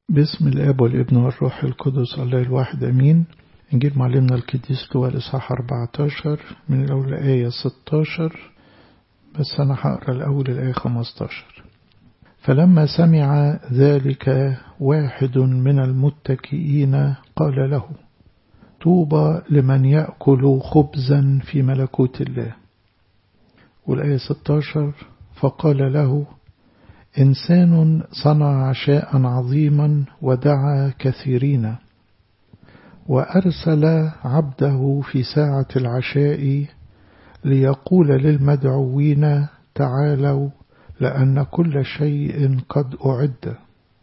باسم الاب والابن والروح القدس الله الواحد امين انجيل معلمنا القديس لوقا الاصحاح 14 من الاول ايه 16 بس انا هقرا الاول الايه 15 فلما سمع ذلك واحد من المتكئين قال له طوبى لمن يأكل خبزا في ملكوت الله والآية 16 فقال له إنسان صنع عشاء عظيما ودعا كثيرين وأرسل عبده في ساعة العشاء ليقول للمدعوين تعالوا لأن كل شيء قد أعد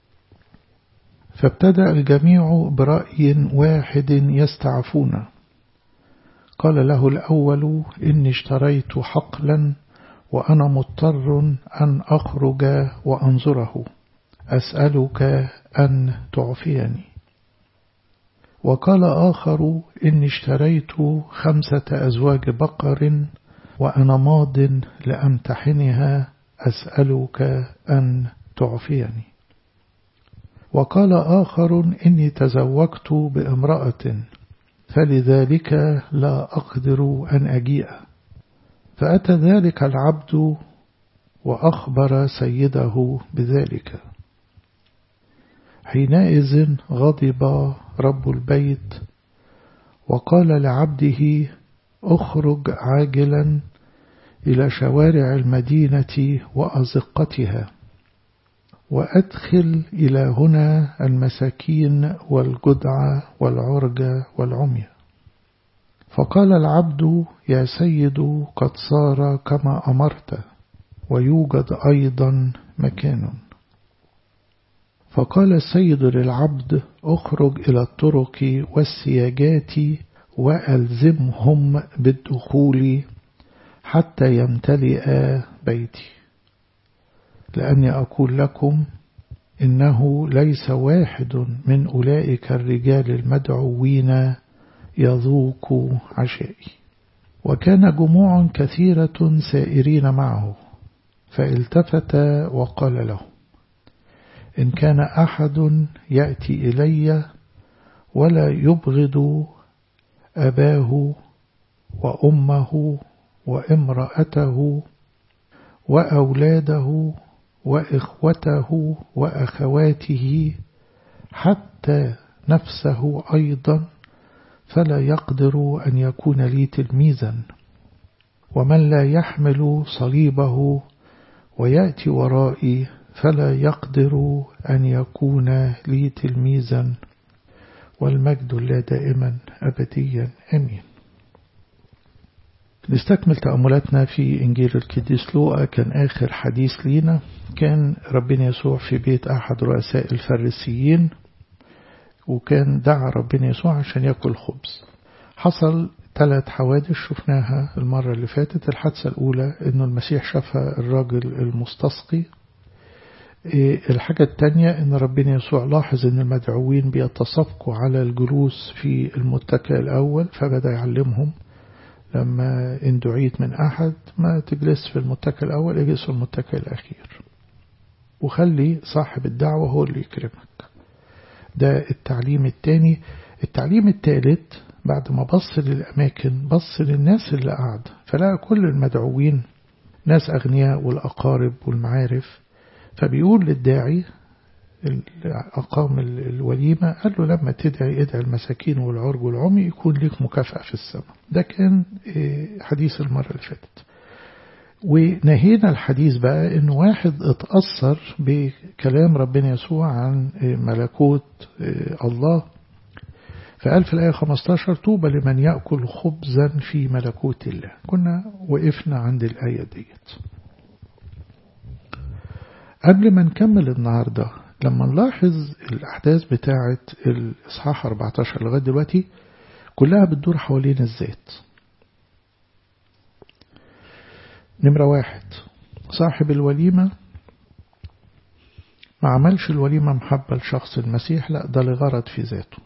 فابتدأ الجميع برأي واحد يستعفون قال له الأول إني اشتريت حقلا وأنا مضطر أن أخرج وأنظره أسألك أن تعفيني وقال آخر إني اشتريت خمسة أزواج بقر وأنا ماض لأمتحنها أسألك أن تعفيني وقال آخر إني تزوجت بامرأة فلذلك لا أقدر أن أجيء فأتى ذلك العبد وأخبر سيده بذلك حينئذ غضب رب البيت وقال لعبده اخرج عاجلا إلى شوارع المدينة وأزقتها وأدخل إلى هنا المساكين والجدع والعرج والعمي فقال العبد يا سيد قد صار كما أمرت ويوجد أيضا مكان فقال السيد للعبد اخرج إلى الطرق والسياجات وألزمهم بالدخول حتى يمتلئ بيتي لأني أقول لكم إنه ليس واحد من أولئك الرجال المدعوين يذوق عشائي وكان جموع كثيرة سائرين معه فالتفت وقال له إن كان أحد يأتي إلي ولا يبغض أباه وأمه وامرأته وأولاده وإخوته وأخواته حتى نفسه أيضا فلا يقدر أن يكون لي تلميذا ومن لا يحمل صليبه ويأتي ورائي فلا يقدر أن يكون لي تلميذا والمجد لا دائما أبديا أمين نستكمل تأملاتنا في إنجيل القديس لوقا كان آخر حديث لينا كان ربنا يسوع في بيت أحد رؤساء الفريسيين وكان دعا ربنا يسوع عشان يأكل خبز حصل ثلاث حوادث شفناها المرة اللي فاتت الحادثة الأولى إنه المسيح شاف الراجل المستسقي الحاجة التانية إن ربنا يسوع لاحظ إن المدعوين بيتسابقوا على الجلوس في المتكئ الأول فبدأ يعلمهم لما إن دعيت من أحد ما تجلس في المتكئ الأول اجلس في المتكئ الأخير وخلي صاحب الدعوة هو اللي يكرمك ده التعليم التاني التعليم التالت بعد ما بص للأماكن بص للناس اللي قاعدة فلقى كل المدعوين ناس أغنياء والأقارب والمعارف فبيقول للداعي أقام الوليمة قال له لما تدعي ادعي المساكين والعرج والعمي يكون لك مكافأة في السماء ده كان حديث المرة اللي فاتت ونهينا الحديث بقى ان واحد اتأثر بكلام ربنا يسوع عن ملكوت الله فقال في الآية 15 طوبى لمن يأكل خبزا في ملكوت الله كنا وقفنا عند الآية ديت قبل ما نكمل النهاردة لما نلاحظ الأحداث بتاعة الإصحاح 14 لغاية دلوقتي كلها بتدور حوالين الذات نمرة واحد صاحب الوليمة ما عملش الوليمة محبة لشخص المسيح لا ده لغرض في ذاته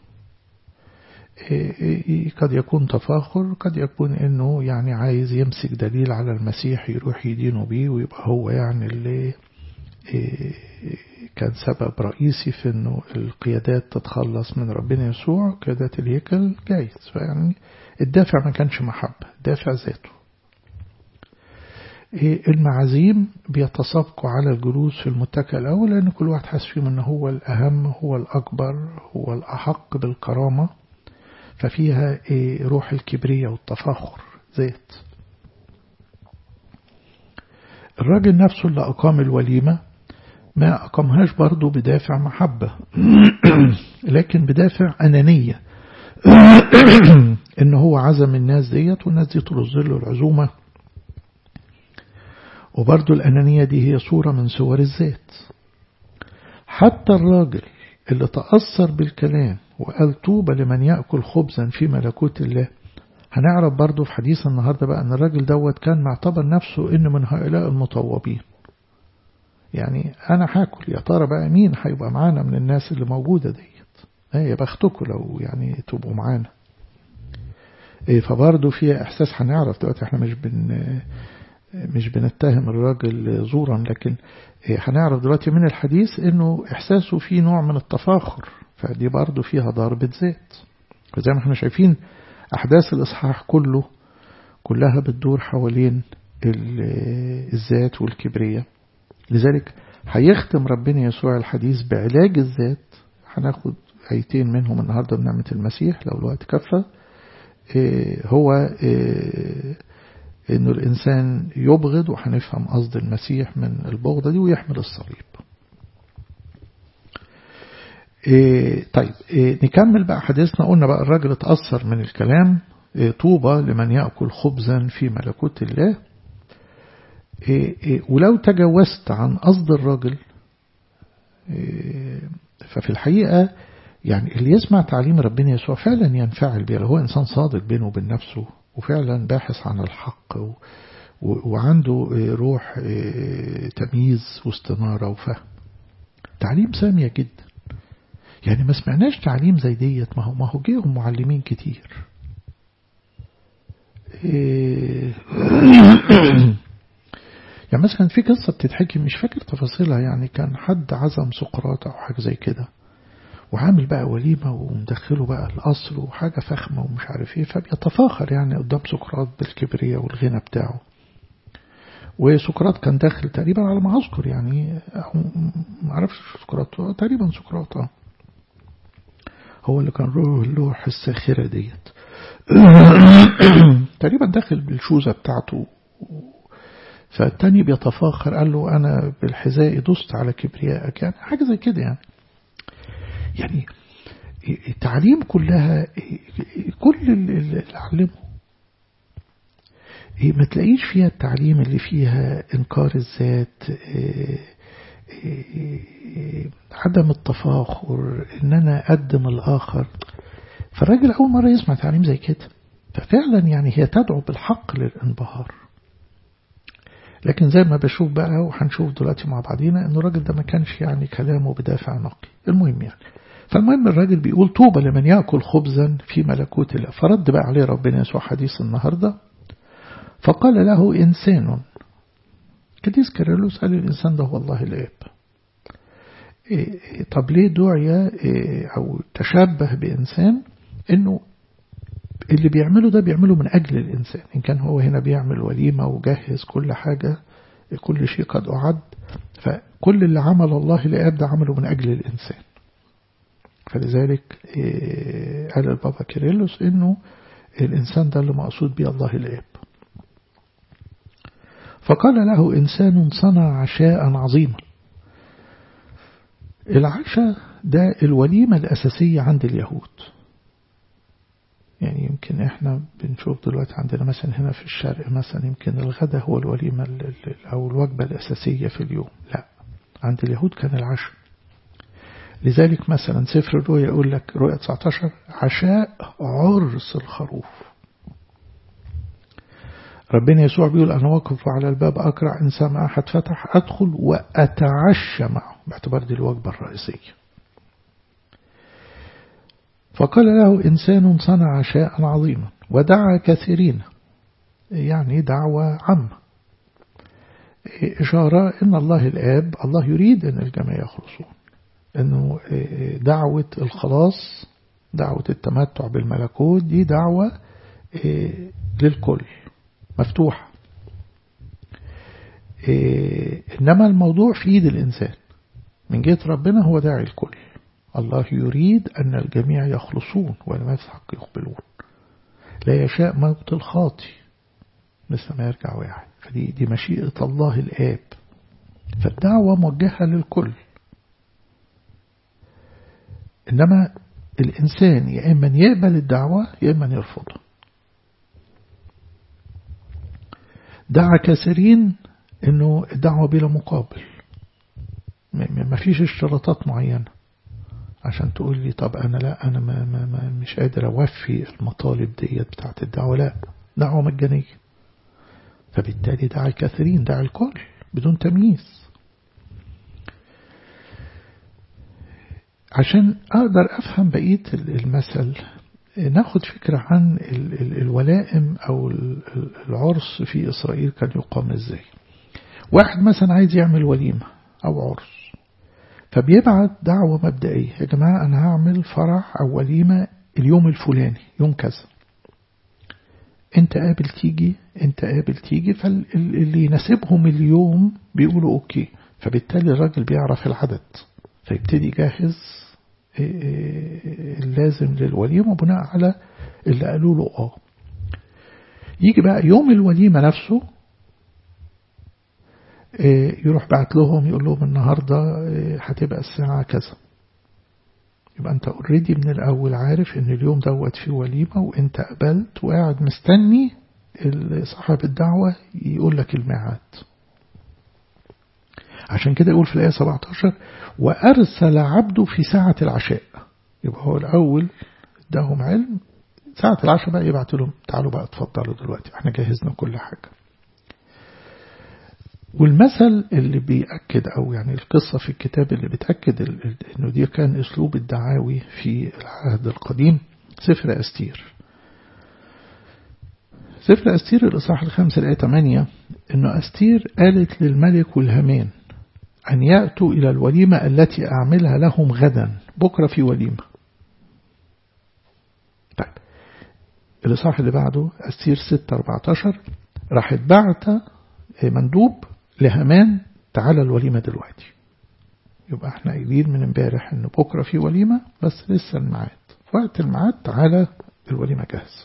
قد يكون تفاخر قد يكون انه يعني عايز يمسك دليل على المسيح يروح يدينه بيه ويبقى هو يعني اللي كان سبب رئيسي في أنه القيادات تتخلص من ربنا يسوع قيادات الهيكل جايز فيعني الدافع ما كانش محبة الدافع ذاته المعازيم بيتسابقوا على الجلوس في المتكئ الأول لأن كل واحد حاسس فيهم أنه هو الأهم هو الأكبر هو الأحق بالكرامة ففيها روح الكبرية والتفاخر ذات الراجل نفسه اللي أقام الوليمة ما أقامهاش برضه بدافع محبة لكن بدافع أنانية إن هو عزم الناس ديت والناس دي ترز له العزومة وبرضه الأنانية دي هي صورة من صور الذات حتى الراجل اللي تأثر بالكلام وقال طوبى لمن يأكل خبزا في ملكوت الله هنعرف برضه في حديث النهاردة بقى أن الراجل دوت كان معتبر نفسه إن من هؤلاء المطوبين يعني أنا هاكل يا ترى بقى مين هيبقى معانا من الناس اللي موجودة ديت يا بختكم لو يعني تبقوا معانا فبرضه في إحساس هنعرف دلوقتي احنا مش بن مش بنتهم الراجل زورا لكن هنعرف دلوقتي من الحديث انه احساسه فيه نوع من التفاخر فدي برضه فيها ضربة ذات فزي ما احنا شايفين احداث الاصحاح كله كلها بتدور حوالين الذات والكبرية لذلك هيختم ربنا يسوع الحديث بعلاج الذات هناخد ايتين منهم النهارده بنعمة المسيح لو الوقت كفى هو انه الانسان يبغض وهنفهم قصد المسيح من البغضة دي ويحمل الصليب إيه طيب إيه نكمل بقى حديثنا قلنا بقى الراجل اتأثر من الكلام إيه طوبى لمن يأكل خبزا في ملكوت الله ولو تجاوزت عن قصد الراجل ففي الحقيقة يعني اللي يسمع تعليم ربنا يسوع فعلا ينفعل بيه هو إنسان صادق بينه وبين نفسه وفعلا باحث عن الحق و... و... وعنده روح تمييز واستنارة وفهم تعليم سامية جدا يعني ما سمعناش تعليم زي ديت ما هو ما هو جيهم معلمين كتير يعني مثلا في قصة بتتحكي مش فاكر تفاصيلها يعني كان حد عزم سقراط أو حاجة زي كده وعامل بقى وليمة ومدخله بقى القصر وحاجة فخمة ومش عارف ايه فبيتفاخر يعني قدام سقراط بالكبرية والغنى بتاعه وسقراط كان داخل تقريبا على ما أذكر يعني ما اعرفش سقراط تقريبا سقراط اه هو اللي كان له اللوح الساخرة ديت تقريبا داخل بالشوزة بتاعته فالتاني بيتفاخر قال له أنا بالحذاء دست على كبريائك يعني حاجة زي كده يعني يعني التعليم كلها كل اللي علمه ما تلاقيش فيها التعليم اللي فيها إنكار الذات عدم التفاخر إن أنا أقدم الآخر فالراجل أول مرة يسمع تعليم زي كده ففعلا يعني هي تدعو بالحق للانبهار لكن زي ما بشوف بقى وهنشوف دلوقتي مع بعضينا ان الراجل ده ما كانش يعني كلامه بدافع نقي المهم يعني فالمهم الراجل بيقول طوبى لمن يأكل خبزا في ملكوت الله فرد بقى عليه ربنا يسوع حديث النهاردة فقال له إنسان كديس كيرلس قال الإنسان ده هو الله الآب إيه طب ليه دعي إيه أو تشبه بإنسان إنه اللي بيعمله ده بيعمله من أجل الإنسان إن كان هو هنا بيعمل وليمة وجهز كل حاجة كل شيء قد أعد فكل اللي عمل الله لآب ده عمله من أجل الإنسان فلذلك قال البابا كيرلس إنه الإنسان ده اللي مقصود به الله الآب فقال له إنسان صنع عشاء عظيما العشاء ده الوليمة الأساسية عند اليهود يعني يمكن احنا بنشوف دلوقتي عندنا مثلا هنا في الشرق مثلا يمكن الغداء هو الوليمة أو الوجبة الأساسية في اليوم لا عند اليهود كان العشاء لذلك مثلا سفر الرؤيا يقول لك رؤيا 19 عشاء عرس الخروف ربنا يسوع بيقول أنا واقف على الباب أقرع إن سمع أحد فتح أدخل وأتعشى معه باعتبار دي الوجبة الرئيسية فقال له إنسان صنع عشاء عظيما ودعا كثيرين يعني دعوة عامة إشارة إن الله الآب الله يريد أن الجميع يخلصون أنه دعوة الخلاص دعوة التمتع بالملكوت دي دعوة للكل مفتوحة إنما الموضوع في إيد الإنسان من جهة ربنا هو داعي الكل الله يريد أن الجميع يخلصون ولم يستحق يقبلون لا يشاء موت الخاطي مثل ما يرجع واحد فدي دي مشيئة الله الآب فالدعوة موجهة للكل إنما الإنسان يا إما يقبل الدعوة يا إما يرفضها دعا كثيرين إنه الدعوة بلا مقابل ما فيش اشتراطات معينة عشان تقول لي طب أنا لا أنا ما ما ما مش قادر أوفي المطالب ديت بتاعت الدعوة لا دعوة مجانية فبالتالي دعا الكثيرين دعا الكل بدون تمييز عشان أقدر أفهم بقية المثل ناخد فكرة عن الولائم أو العرس في إسرائيل كان يقام إزاي واحد مثلا عايز يعمل وليمة أو عرس فبيبعت دعوة مبدئية يا جماعة أنا هعمل فرح أو وليمة اليوم الفلاني يوم كذا انت قابل تيجي انت قابل تيجي فاللي يناسبهم اليوم بيقولوا اوكي فبالتالي الراجل بيعرف العدد فيبتدي يجهز اللازم للوليمة بناء على اللي قالوا له اه يجي بقى يوم الوليمة نفسه يروح بعت لهم يقول لهم النهاردة هتبقى الساعة كذا يبقى انت اوريدي من الاول عارف ان اليوم دوت فيه وليمة وانت قبلت وقاعد مستني صاحب الدعوة يقول لك الميعاد عشان كده يقول في الآية 17 وأرسل عبده في ساعة العشاء يبقى هو الأول اداهم علم ساعة العشاء بقى يبعت لهم تعالوا بقى اتفضلوا دلوقتي احنا جهزنا كل حاجة والمثل اللي بيأكد أو يعني القصة في الكتاب اللي بتأكد إنه دي كان أسلوب الدعاوي في العهد القديم سفر أستير سفر أستير الإصحاح الخامس الآية 8 إنه أستير قالت للملك والهمان أن يأتوا إلى الوليمة التي أعملها لهم غدا بكرة في وليمة طيب الإصحاح اللي بعده أستير 6 14 راحت بعت مندوب لهمان تعالى الوليمة دلوقتي يبقى احنا قايلين من امبارح ان بكرة في وليمة بس لسه الميعاد وقت الميعاد تعالى الوليمة جاهزة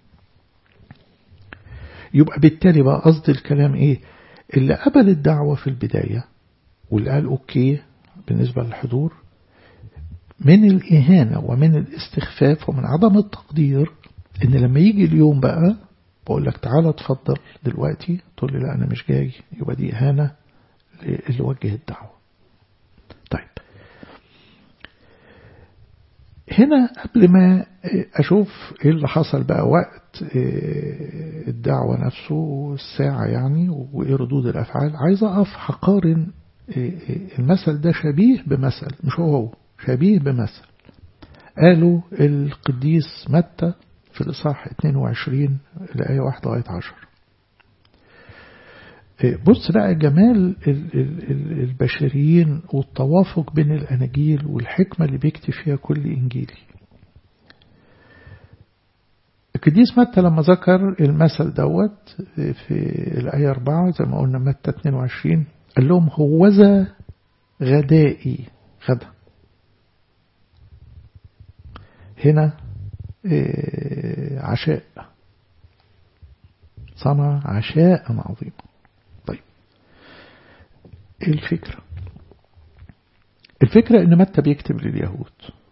يبقى بالتالي بقى قصد الكلام ايه اللي قبل الدعوة في البداية واللي قال اوكي بالنسبة للحضور من الإهانة ومن الاستخفاف ومن عدم التقدير ان لما يجي اليوم بقى بقول لك تعالى اتفضل دلوقتي تقول لي لا أنا مش جاي يبقى دي إهانة اللي وجه الدعوة طيب هنا قبل ما أشوف إيه اللي حصل بقى وقت الدعوة نفسه والساعة يعني وإيه ردود الأفعال عايز أقف هقارن المثل ده شبيه بمثل مش هو هو شبيه بمثل قالوا القديس متى في الإصحاح 22 الآية 1 لغاية 10 بص بقى جمال البشريين والتوافق بين الأناجيل والحكمة اللي بيكتب فيها كل إنجيلي القديس متى لما ذكر المثل دوت في الآية 4 زي ما قلنا متى 22 قال لهم هوذا غدائي غدا هنا عشاء صنع عشاء عظيما طيب ايه الفكرة الفكرة ان متى بيكتب لليهود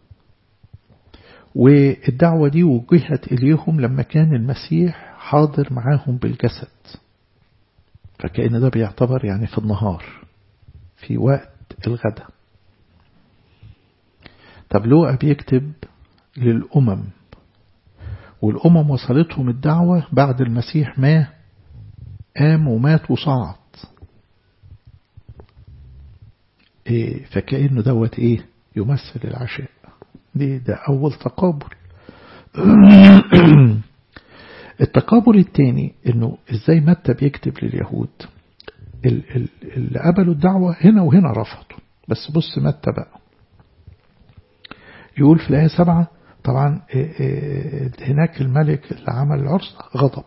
والدعوة دي وجهت إليهم لما كان المسيح حاضر معاهم بالجسد فكأن ده بيعتبر يعني في النهار في وقت الغداء طب لوقا بيكتب للأمم والأمم وصلتهم الدعوة بعد المسيح ما قام ومات وصعد إيه فكأنه دوت إيه يمثل العشاء دي ده أول تقابل التقابل الثاني إنه إزاي متى بيكتب لليهود اللي قبلوا الدعوة هنا وهنا رفضوا بس بص متى بقى يقول في الآية سبعة طبعا هناك الملك اللي عمل العرس غضب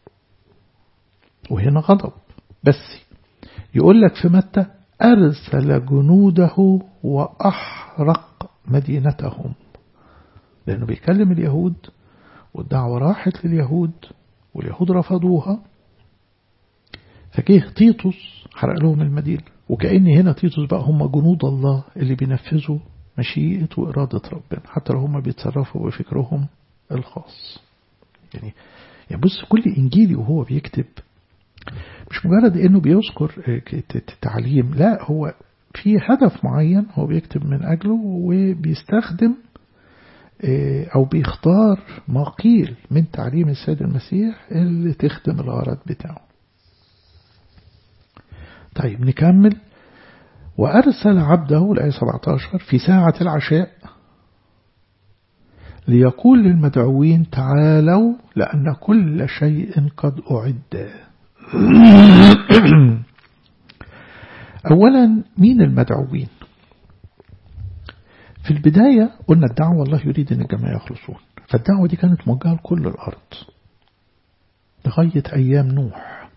وهنا غضب بس يقول لك في متى أرسل جنوده وأحرق مدينتهم لأنه بيكلم اليهود والدعوة راحت لليهود واليهود رفضوها فجه تيتوس حرق لهم المدينة وكأن هنا تيتوس بقى هم جنود الله اللي بينفذوا مشيئة وإرادة ربنا حتى لو هم بيتصرفوا بفكرهم الخاص يعني يعني بص كل إنجيلي وهو بيكتب مش مجرد إنه بيذكر تعليم لا هو في هدف معين هو بيكتب من أجله وبيستخدم أو بيختار ما قيل من تعليم السيد المسيح اللي تخدم الغرض بتاعه طيب نكمل وأرسل عبده الآية 17 في ساعة العشاء ليقول للمدعوين تعالوا لأن كل شيء قد أعد أولا مين المدعوين في البداية قلنا الدعوة الله يريد أن الجميع يخلصون فالدعوة دي كانت موجهة لكل الأرض لغاية أيام نوح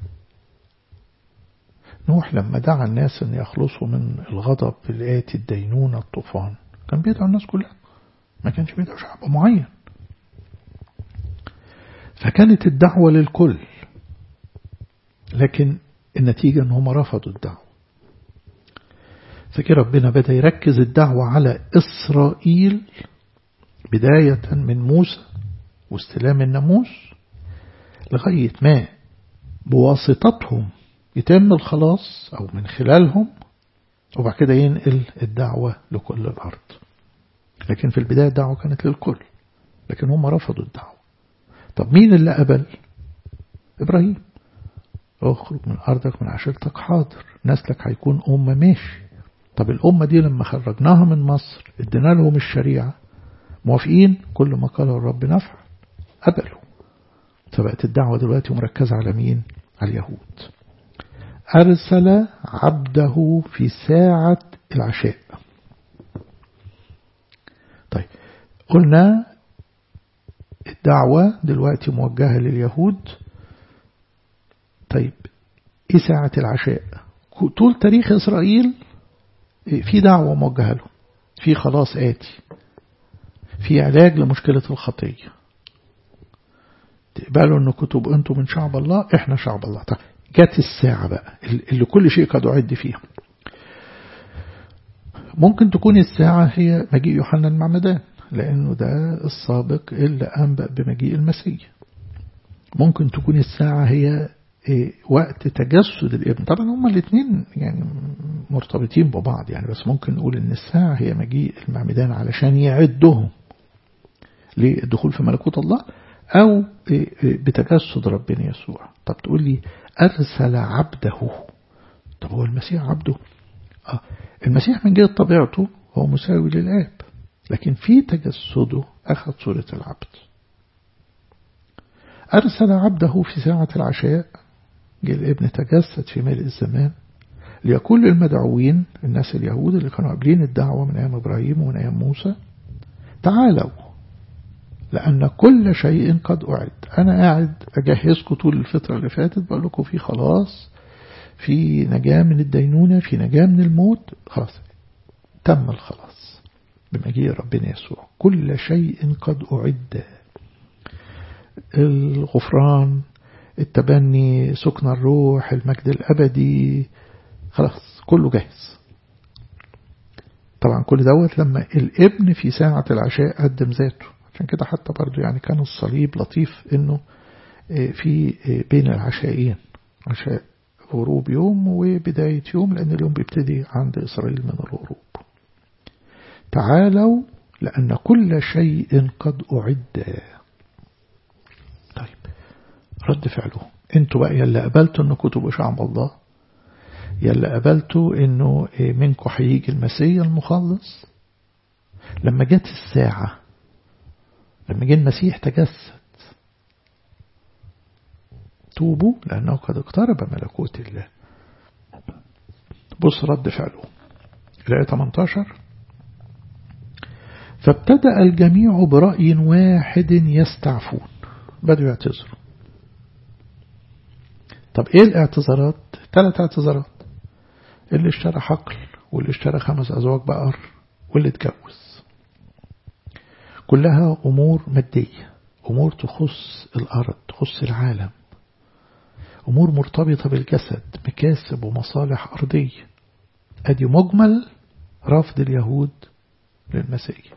نوح لما دعا الناس أن يخلصوا من الغضب الآتي الدينونة الطوفان كان بيدعو الناس كلها ما كانش بيدعو شعب معين فكانت الدعوة للكل لكن النتيجة أنهم رفضوا الدعوة فكده ربنا بدأ يركز الدعوة على إسرائيل بداية من موسى واستلام الناموس لغاية ما بواسطتهم يتم الخلاص أو من خلالهم وبعد كده ينقل الدعوة لكل الأرض لكن في البداية الدعوة كانت للكل لكن هم رفضوا الدعوة طب مين اللي قبل إبراهيم اخرج من أرضك من عشيرتك حاضر نسلك هيكون أمة ماشي طب الأمة دي لما خرجناها من مصر ادينا لهم الشريعة موافقين كل ما قاله الرب نفع قبلوا فبقت الدعوة دلوقتي مركزة على مين على اليهود أرسل عبده في ساعة العشاء طيب قلنا الدعوة دلوقتي موجهة لليهود طيب ايه ساعة العشاء طول تاريخ إسرائيل في دعوة موجهة له في خلاص آتي في علاج لمشكلة الخطية تقبلوا أن كتب أنتم من شعب الله إحنا شعب الله طيب جت الساعة بقى اللي كل شيء قد أعد فيها ممكن تكون الساعة هي مجيء يوحنا المعمدان لأنه ده السابق اللي أنبأ بمجيء المسيح ممكن تكون الساعة هي وقت تجسد الابن طبعا هما الاثنين يعني مرتبطين ببعض يعني بس ممكن نقول ان الساعة هي مجيء المعمدان علشان يعدهم للدخول في ملكوت الله او بتجسد ربنا يسوع طب تقول لي ارسل عبده طب هو المسيح عبده آه المسيح من جهة طبيعته هو مساوي للآب لكن في تجسده أخذ صورة العبد أرسل عبده في ساعة العشاء جه الابن تجسد في ملء الزمان ليقول للمدعوين الناس اليهود اللي كانوا قابلين الدعوة من أيام إبراهيم ومن أيام موسى تعالوا لأن كل شيء قد أعد أنا قاعد أجهزكم طول الفترة اللي فاتت بقول لكم في خلاص في نجاة من الدينونة في نجاة من الموت خلاص تم الخلاص بمجيء ربنا يسوع كل شيء قد أعد الغفران التبني سكن الروح المجد الأبدي خلاص كله جاهز طبعا كل دوت لما الابن في ساعة العشاء قدم ذاته عشان كده حتى برضو يعني كان الصليب لطيف انه في بين العشائين عشاء غروب يوم وبداية يوم لأن اليوم بيبتدي عند إسرائيل من الغروب تعالوا لأن كل شيء قد أعد طيب رد فعله انتوا بقى يلي قبلتوا انكم تبقوا شعب الله يلي قبلتوا انه منكم هيجي المسيح المخلص لما جت الساعة لما جه المسيح تجسد توبوا لأنه قد اقترب ملكوت الله بص رد فعله الآية 18 فابتدأ الجميع برأي واحد يستعفون بدوا يعتذروا طب ايه الاعتذارات ثلاث اعتذارات اللي اشترى حقل واللي اشترى خمس أزواج بقر واللي اتجوز كلها أمور مادية أمور تخص الأرض تخص العالم أمور مرتبطة بالجسد مكاسب ومصالح أرضية أدي مجمل رفض اليهود للمسيح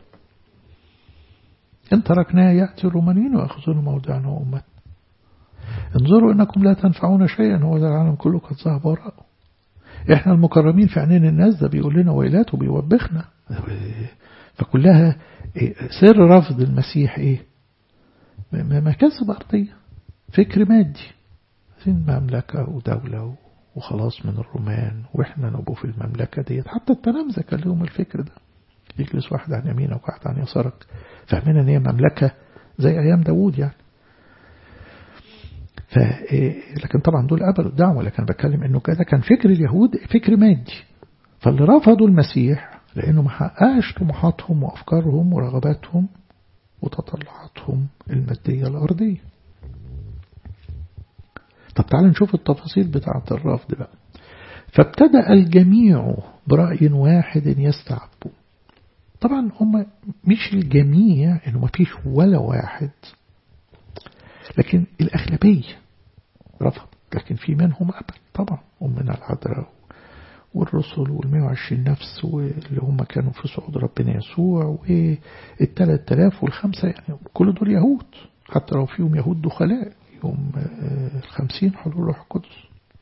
إن تركناه يأتي الرومانيين ويأخذون موضعنا وأمتنا انظروا إنكم لا تنفعون شيئا هو ذا العالم كله قد ذهب وراءه إحنا المكرمين في عينين الناس ده بيقول لنا ويلات وبيوبخنا فكلها سر رفض المسيح إيه مكاسب أرضية فكر مادي عايزين مملكة ودولة وخلاص من الرومان وإحنا نبقوا في المملكة ديت حتى التلامذة كان لهم الفكر ده يجلس واحد عن يمينك وواحد عن يسارك فاهمين ان هي مملكة زي أيام داوود يعني ف لكن طبعا دول قبلوا الدعوة لكن بتكلم انه كده كان فكر اليهود فكر مادي فاللي رفضوا المسيح لانه ما حققش طموحاتهم وافكارهم ورغباتهم وتطلعاتهم المادية الارضية طب تعالوا نشوف التفاصيل بتاعة الرفض بقى فابتدأ الجميع برأي واحد يستعبون طبعا هم مش الجميع انه ما فيش ولا واحد لكن الأغلبية رفض لكن في منهم قبل طبعا أمنا العذراء والرسل والمئة وعشرين نفس واللي هم كانوا في صعود ربنا يسوع والتلات تلاف والخمسة يعني كل دول يهود حتى لو فيهم يهود دخلاء يوم الخمسين حلول روح القدس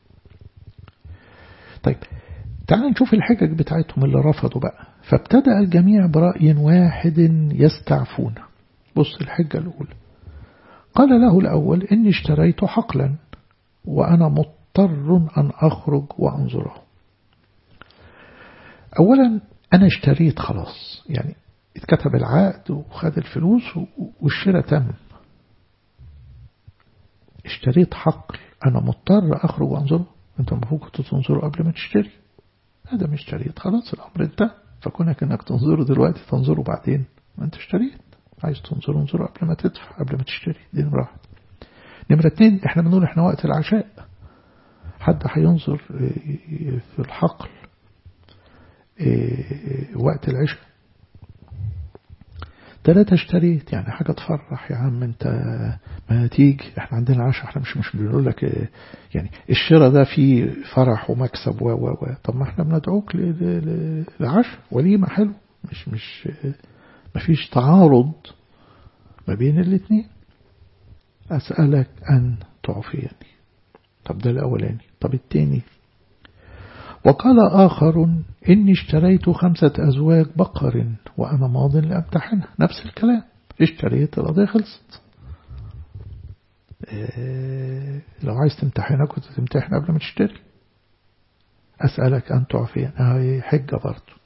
طيب تعال نشوف الحجج بتاعتهم اللي رفضوا بقى فابتدأ الجميع برأي واحد يستعفون بص الحجة الأولى قال له الأول إني اشتريت حقلا وأنا مضطر أن أخرج وأنظره أولا أنا اشتريت خلاص يعني اتكتب العقد وخد الفلوس والشراء تم اشتريت حقل أنا مضطر أخرج وأنظره أنت المفروض كنت تنظره قبل ما تشتري هذا مش اشتريت خلاص الأمر انتهى فكونك انك تنظره دلوقتي تنظره بعدين ما انت اشتريت عايز تنظره انظره قبل ما تدفع قبل ما تشتري دي نمرة واحد نمرة اتنين احنا بنقول احنا وقت العشاء حد هينظر في الحقل وقت العشاء تلاتة اشتريت يعني حاجة تفرح يا عم انت ما تيجي احنا عندنا عشاء احنا مش مش بنقول لك يعني الشراء ده فيه فرح ومكسب و و و طب ما احنا بندعوك لعشاء وليمة حلو مش مش ما فيش تعارض ما بين الاثنين أسألك أن تعفيني طب ده الأولاني طب التاني وقال آخر إني اشتريت خمسة أزواج بقر وأنا ماض لأمتحنها نفس الكلام اشتريت القضية خلصت إيه لو عايز تمتحنها كنت تمتحن قبل ما تشتري أسألك أن تعفين هاي حجة برضو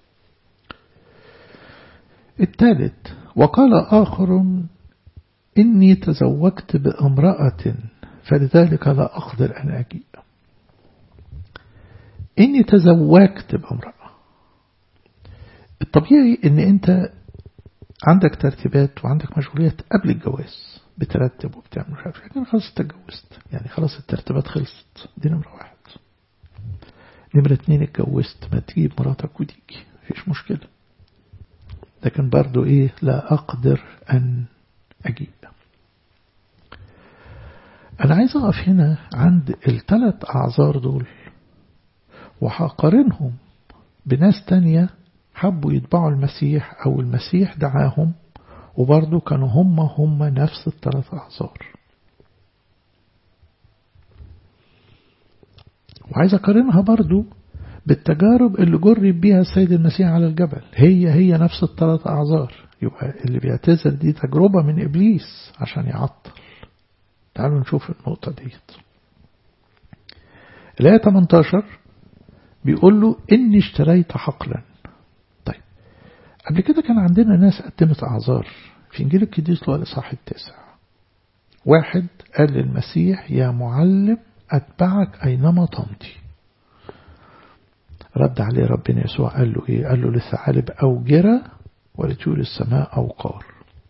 الثالث وقال آخر إني تزوجت بامرأة فلذلك لا أقدر أن أجيء إني تزوجت بامرأة الطبيعي إن أنت عندك ترتيبات وعندك مشغوليات قبل الجواز بترتب وبتعمل مش عارف لكن خلاص اتجوزت يعني خلاص الترتيبات خلصت دي نمرة واحد نمرة اتنين اتجوزت ما تجيب مراتك وتيجي مفيش مشكلة لكن برضو ايه لا أقدر أن أجيب أنا عايز أقف هنا عند الثلاث أعذار دول وهقارنهم بناس تانية حبوا يتبعوا المسيح أو المسيح دعاهم وبرضه كانوا هم هم نفس الثلاث أعذار وعايز أقارنها برضه بالتجارب اللي جرب بيها السيد المسيح على الجبل هي هي نفس الثلاث أعذار يبقى اللي بيعتذر دي تجربة من إبليس عشان يعطل تعالوا نشوف النقطة ديت الآية 18 بيقول له إني اشتريت حقلا طيب قبل كده كان عندنا ناس قدمت أعذار في إنجيل القديس لو الإصحاح التاسع واحد قال للمسيح يا معلم أتبعك أينما تمضي رد عليه ربنا يسوع قال له إيه قال له للثعالب أوجرة ولطيور السماء أوقار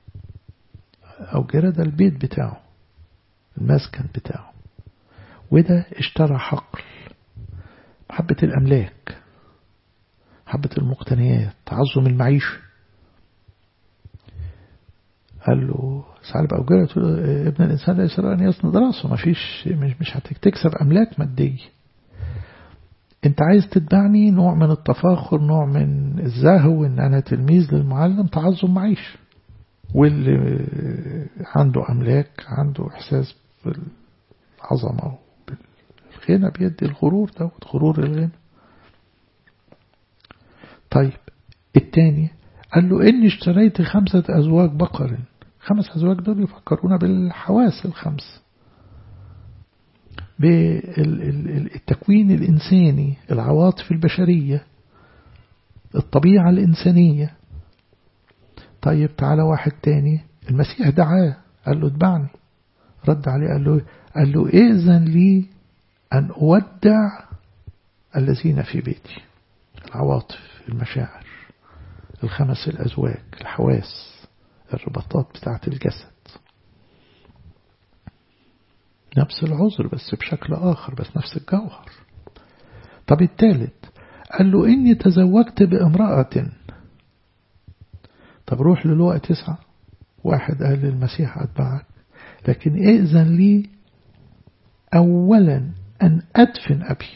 أوجرة ده البيت بتاعه المسكن بتاعه وده اشترى حقل محبة الأملاك محبة المقتنيات تعظم المعيشة قال له ثعلب أوجرة ابن الإنسان لا يسرع أن يسند راسه ما فيش مش, مش هتكسب أملاك مادية انت عايز تتبعني نوع من التفاخر نوع من الزهو ان انا تلميذ للمعلم تعظم معيش واللي عنده املاك عنده احساس بالعظمه بالغنى بيدي الغرور ده غرور الغنى طيب التاني قال له إني اشتريت خمسة أزواج بقر خمس أزواج دول يفكرونا بالحواس الخمس بالتكوين الإنساني العواطف البشرية الطبيعة الإنسانية طيب تعالى واحد تاني المسيح دعاه قال له اتبعني رد عليه قال له قال له إذن لي أن أودع الذين في بيتي العواطف المشاعر الخمس الأزواج الحواس الرباطات بتاعت الجسد نفس العذر بس بشكل آخر بس نفس الجوهر طب الثالث قال له إني تزوجت بامرأة طب روح للوقت تسعة واحد قال للمسيح أتبعك لكن إذن لي أولا أن أدفن أبي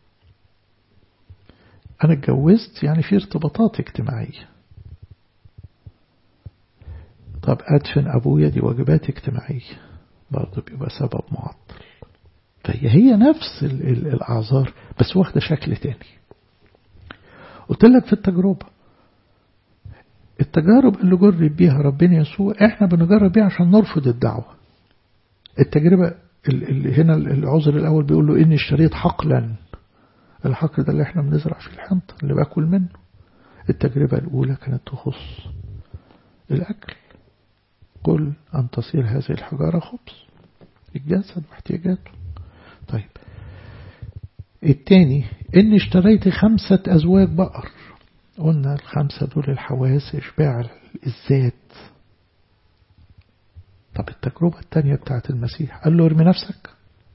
أنا اتجوزت يعني في ارتباطات اجتماعية طب أدفن أبويا دي واجبات اجتماعية برضه بيبقى سبب معطل فهي هي نفس الأعذار بس واخدة شكل تاني قلت لك في التجربة التجارب اللي جرب بيها ربنا يسوع احنا بنجرب بيها عشان نرفض الدعوة التجربة اللي هنا العذر الأول بيقول له إني اشتريت حقلا الحقل ده اللي احنا بنزرع فيه الحنطة اللي باكل منه التجربة الأولى كانت تخص الأكل قل أن تصير هذه الحجارة خبز الجسد واحتياجاته طيب التاني إني اشتريت خمسة أزواج بقر قلنا الخمسة دول الحواس إشباع الذات طب التجربة التانية بتاعت المسيح قال له ارمي نفسك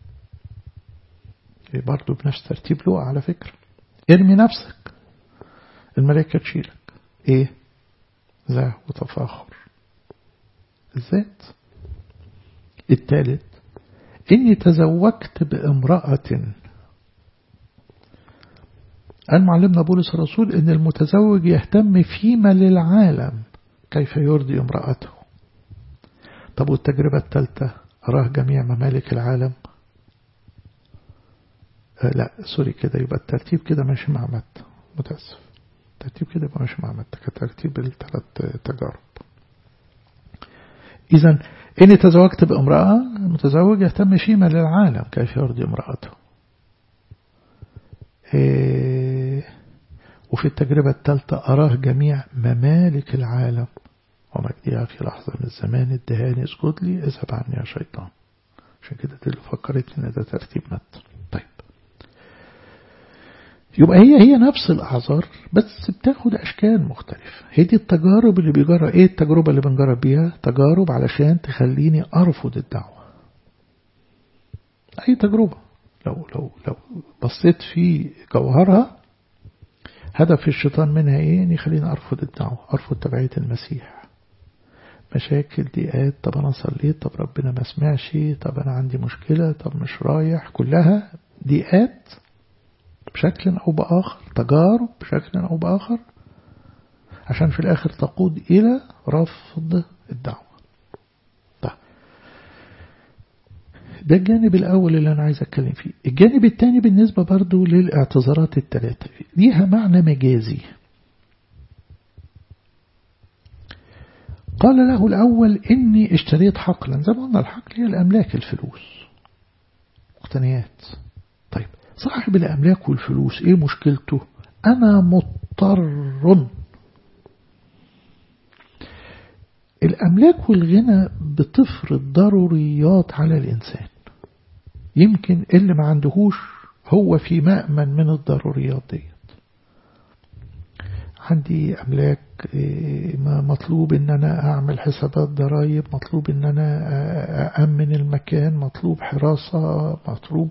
برضه بنفس ترتيب لقى على فكرة ارمي نفسك الملائكة تشيلك ايه ذا وتفاخر الذات الثالث إني تزوجت بامرأة قال معلمنا بولس الرسول إن المتزوج يهتم فيما للعالم كيف يرضي امرأته طب والتجربة الثالثة أراه جميع ممالك العالم آه لا سوري كده يبقى الترتيب كده ماشي مع متى متأسف الترتيب كده يبقى ماشي مع متى كترتيب الثلاث تجارب إذا إني تزوجت بامرأة المتزوج يهتم فيما للعالم كيف يرضي امرأته إيه وفي التجربة الثالثة أراه جميع ممالك العالم ومجدها في لحظة من الزمان ادهاني اسجد لي اذهب عني يا شيطان عشان كده دي اللي فكرت ان ده ترتيب مت طيب يبقى هي هي نفس الأعذار بس بتاخد أشكال مختلفة هي دي التجارب اللي بيجرب إيه التجربة اللي بنجرب بيها تجارب علشان تخليني أرفض الدعوة أي تجربة لو لو لو بصيت في جوهرها هدف الشيطان منها إيه إن يخليني أرفض الدعوة أرفض تبعية المسيح مشاكل ضيقات طب أنا صليت طب ربنا ما سمعش طب أنا عندي مشكلة طب مش رايح كلها ضيقات بشكل أو بآخر تجارب بشكل أو بآخر عشان في الآخر تقود إلى رفض الدعوة طيب ده الجانب الأول اللي أنا عايز أتكلم فيه الجانب الثاني بالنسبة برضو للاعتذارات الثلاثة ليها معنى مجازي قال له الأول إني اشتريت حقلا زي ما قلنا الحقل هي الأملاك الفلوس مقتنيات طيب صاحب الأملاك والفلوس إيه مشكلته أنا مضطر الأملاك والغنى بتفرض ضروريات على الإنسان يمكن اللي ما عندهوش هو في مأمن من الضروريات ديت عندي أملاك مطلوب إن أنا أعمل حسابات ضرائب مطلوب إن أنا أأمن المكان مطلوب حراسة مطلوب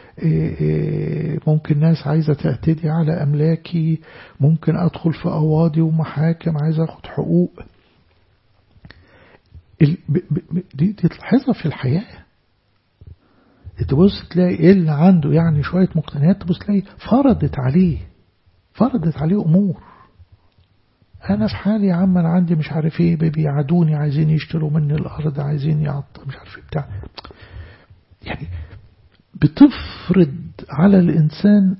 ممكن ناس عايزة تعتدي على أملاكي ممكن أدخل في أواضي ومحاكم عايز أخد حقوق دي تلاحظها في الحياة تبص تلاقي ايه اللي عنده يعني شوية مقتنيات تبص تلاقي فرضت عليه فرضت عليه أمور أنا في حالي يا عم أنا عندي مش عارف إيه بيعادوني عايزين يشتروا مني الأرض عايزين يعطوا مش عارف إيه بتاع يعني بتفرض على الإنسان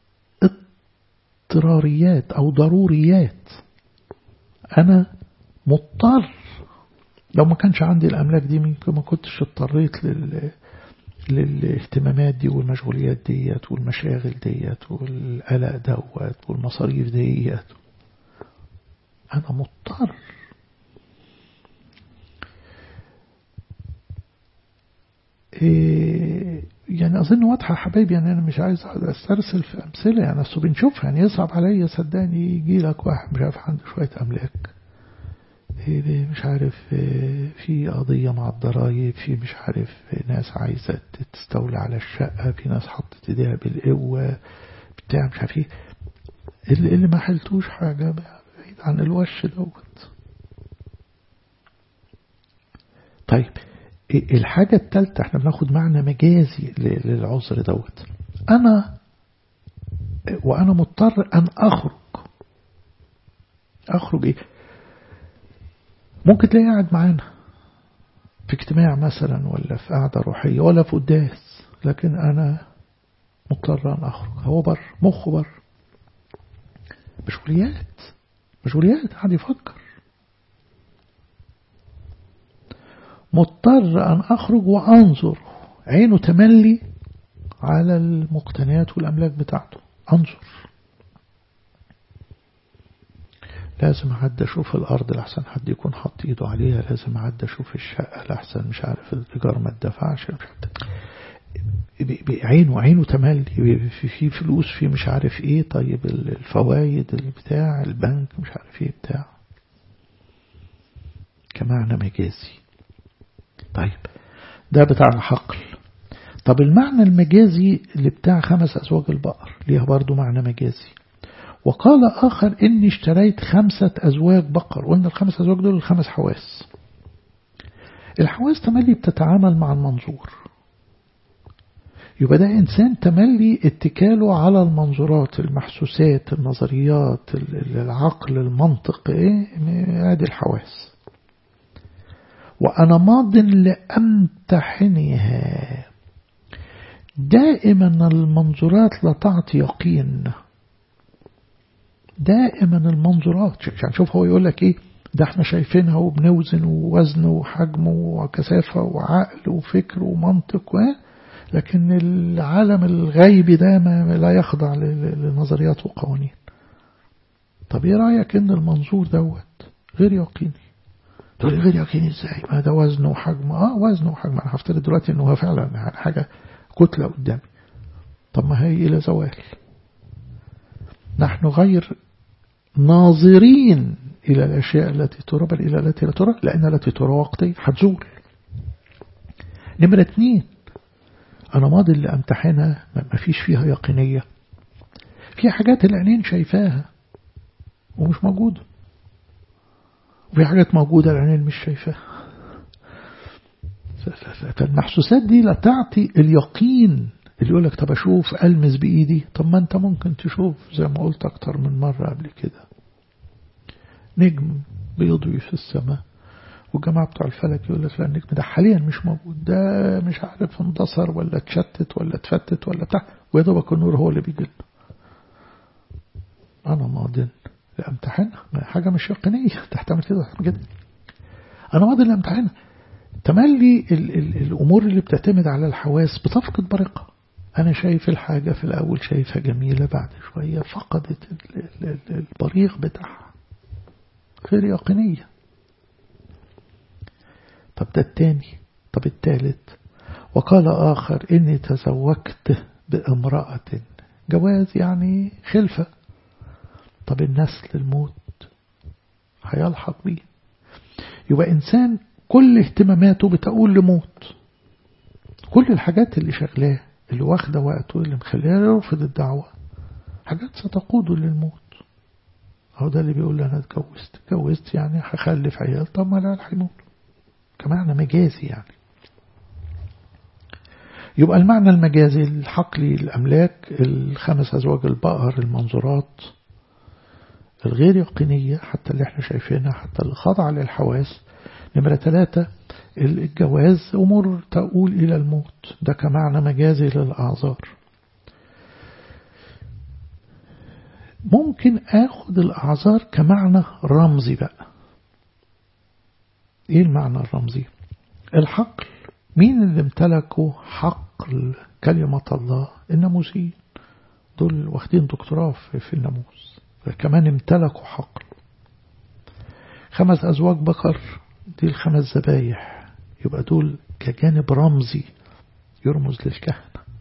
اضطراريات أو ضروريات أنا مضطر لو ما كانش عندي الأملاك دي ممكن ما كنتش اضطريت لل للاهتمامات دي والمشغوليات ديت والمشاغل ديت والقلق دوت والمصاريف ديت أنا مضطر إيه يعني أظن واضحة حبايبي يعني أنا مش عايز أسترسل في أمثلة يعني أصل بنشوفها يعني يصعب عليا صدقني يجي لك واحد مش عارف عنده شوية أملاك إيه مش عارف في قضية مع الضرايب في مش عارف ناس عايزة تستولي على الشقة في ناس حطت ايديها بالقوة بتاع مش عارف ايه اللي, اللي ما حلتوش حاجة بعيد عن الوش دوت طيب الحاجة التالتة احنا بناخد معنى مجازي للعذر دوت انا وانا مضطر ان اخرج اخرج ايه ممكن تلاقيه قاعد معانا في اجتماع مثلا ولا في قعدة روحية ولا في قداس لكن أنا مضطر أن أخرج هو بر مخه بر مشغوليات مشغوليات قاعد يفكر مضطر أن أخرج وأنظر عينه تملي على المقتنيات والأملاك بتاعته أنظر لازم أعد أشوف الأرض لحسن حد يكون حط إيده عليها لازم أعد أشوف الشقة لحسن مش عارف الإيجار ما اتدفعش مش عينه عينه تملي في, في فلوس في مش عارف إيه طيب الفوايد بتاع البنك مش عارف إيه بتاع كمعنى مجازي طيب ده بتاع الحقل طب المعنى المجازي اللي بتاع خمس أزواج البقر ليها برضو معنى مجازي وقال آخر إني اشتريت خمسة أزواج بقر قلنا الخمس أزواج دول الخمس حواس الحواس تملي بتتعامل مع المنظور يبقى ده إنسان تملي اتكاله على المنظورات المحسوسات النظريات العقل المنطق إيه هذه الحواس وأنا ماض لأمتحنها دائما المنظورات لا تعطي يقين دائما المنظورات عشان شوف هو يقول لك ايه ده احنا شايفينها وبنوزن ووزن وحجم وكثافة وعقل وفكر ومنطق و لكن العالم الغيبي ده ما لا يخضع لنظريات وقوانين طب ايه رأيك ان المنظور دوت غير يقيني تقول لي غير يقيني ازاي ما ده وزن وحجم اه وزن وحجم انا هفترض دلوقتي انه هو فعلا حاجة كتلة قدامي طب ما هي الى زوال نحن غير ناظرين إلى الأشياء التي ترى بل إلى التي لا ترى لأن التي ترى وقتي هتزول نمرة اتنين أنا ماضي اللي أمتحنها ما فيش فيها يقينية في حاجات العينين شايفاها ومش موجودة وفي حاجات موجودة العينين مش شايفاها فالمحسوسات دي لا تعطي اليقين اللي يقول لك طب أشوف ألمس بإيدي طب ما أنت ممكن تشوف زي ما قلت أكتر من مرة قبل كده نجم بيضوي في السماء والجماعة بتوع الفلك يقول لك لا النجم ده حاليا مش موجود ده مش عارف اندثر ولا اتشتت ولا اتفتت ولا بتاع ويا دوبك النور هو اللي بيجي لنا أنا ماض لأمتحنها حاجة مش يقينية تحتمل كده كده أنا ماضي لأمتحنها تملي ال ال الأمور اللي بتعتمد على الحواس بتفقد برقة أنا شايف الحاجة في الأول شايفها جميلة بعد شوية فقدت البريق بتاعها غير يقينية طب ده التاني طب التالت وقال آخر إني تزوجت بامرأة جواز يعني خلفة طب النسل الموت هيلحق بيه يبقى إنسان كل اهتماماته بتقول لموت كل الحاجات اللي شغلاه اللي واخدة وقته اللي مخليه يرفض الدعوة حاجات ستقوده للموت هو ده اللي بيقول أنا اتجوزت اتجوزت يعني هخلف عيال طب ما لا هيموت كمعنى مجازي يعني يبقى المعنى المجازي الحقلي الأملاك الخمس أزواج البقر المنظورات الغير يقينية حتى اللي احنا شايفينها حتى اللي خاضعة للحواس نمرة ثلاثة الجواز أمور تقول إلى الموت ده كمعنى مجازي للأعذار ممكن أخذ الأعذار كمعنى رمزي بقى إيه المعنى الرمزي الحقل مين اللي امتلكوا حقل كلمة الله الناموسيين دول واخدين دكتوراه في الناموس كمان امتلكوا حقل خمس أزواج بقر دي الخمس ذبايح يبقى دول كجانب رمزي يرمز للكهنة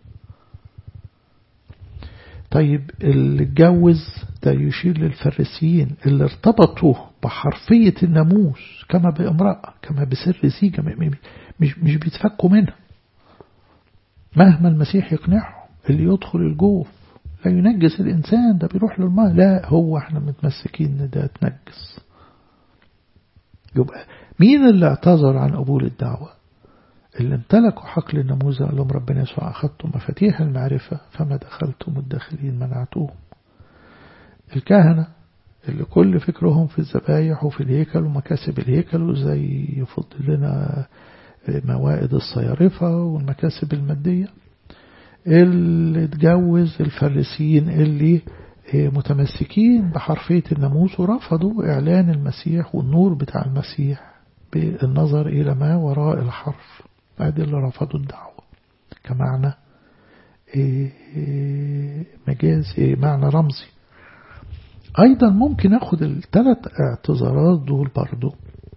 طيب اللي اتجوز ده يشير للفريسيين اللي ارتبطوا بحرفية الناموس كما بامرأة كما بسر زيجة مش, مش بيتفكوا منها مهما المسيح يقنعهم اللي يدخل الجوف لا ينجس الإنسان ده بيروح للماء لا هو احنا متمسكين ان ده اتنجس يبقى مين اللي اعتذر عن قبول الدعوة اللي امتلكوا حقل النموذج قال لهم ربنا يسوع أخذتم مفاتيح المعرفة فما دخلتم الداخلين منعتوهم الكهنة اللي كل فكرهم في الذبايح وفي الهيكل ومكاسب الهيكل وزي يفضل لنا موائد الصيارفة والمكاسب المادية اللي اتجوز الفريسيين اللي متمسكين بحرفية الناموس ورفضوا إعلان المسيح والنور بتاع المسيح بالنظر إلى ما وراء الحرف هذه اللي رفضوا الدعوة كمعنى مجاز معنى رمزي أيضا ممكن أخذ الثلاث اعتذارات دول برضو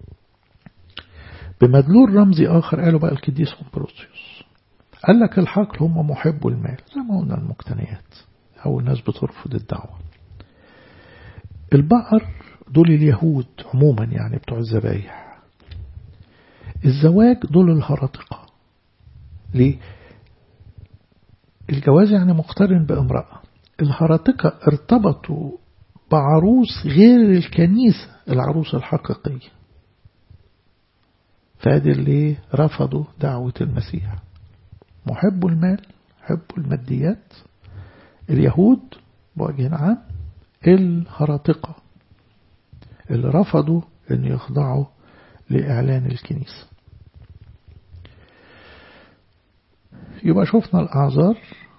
بمدلول رمزي آخر قالوا بقى الكديس أمبروسيوس قال لك الحقل هم محبوا المال زي ما قلنا المقتنيات أو الناس بترفض الدعوة البقر دول اليهود عموما يعني بتوع الذبايح الزواج دول الهرطقة ليه؟ الجواز يعني مقترن بامرأة الهرطقة ارتبطوا بعروس غير الكنيسة العروس الحقيقية فادي اللي رفضوا دعوة المسيح محبوا المال حبوا الماديات اليهود بوجه عام الهرطقة اللي رفضوا أن يخضعوا لإعلان الكنيسة يبقى شفنا الأعذار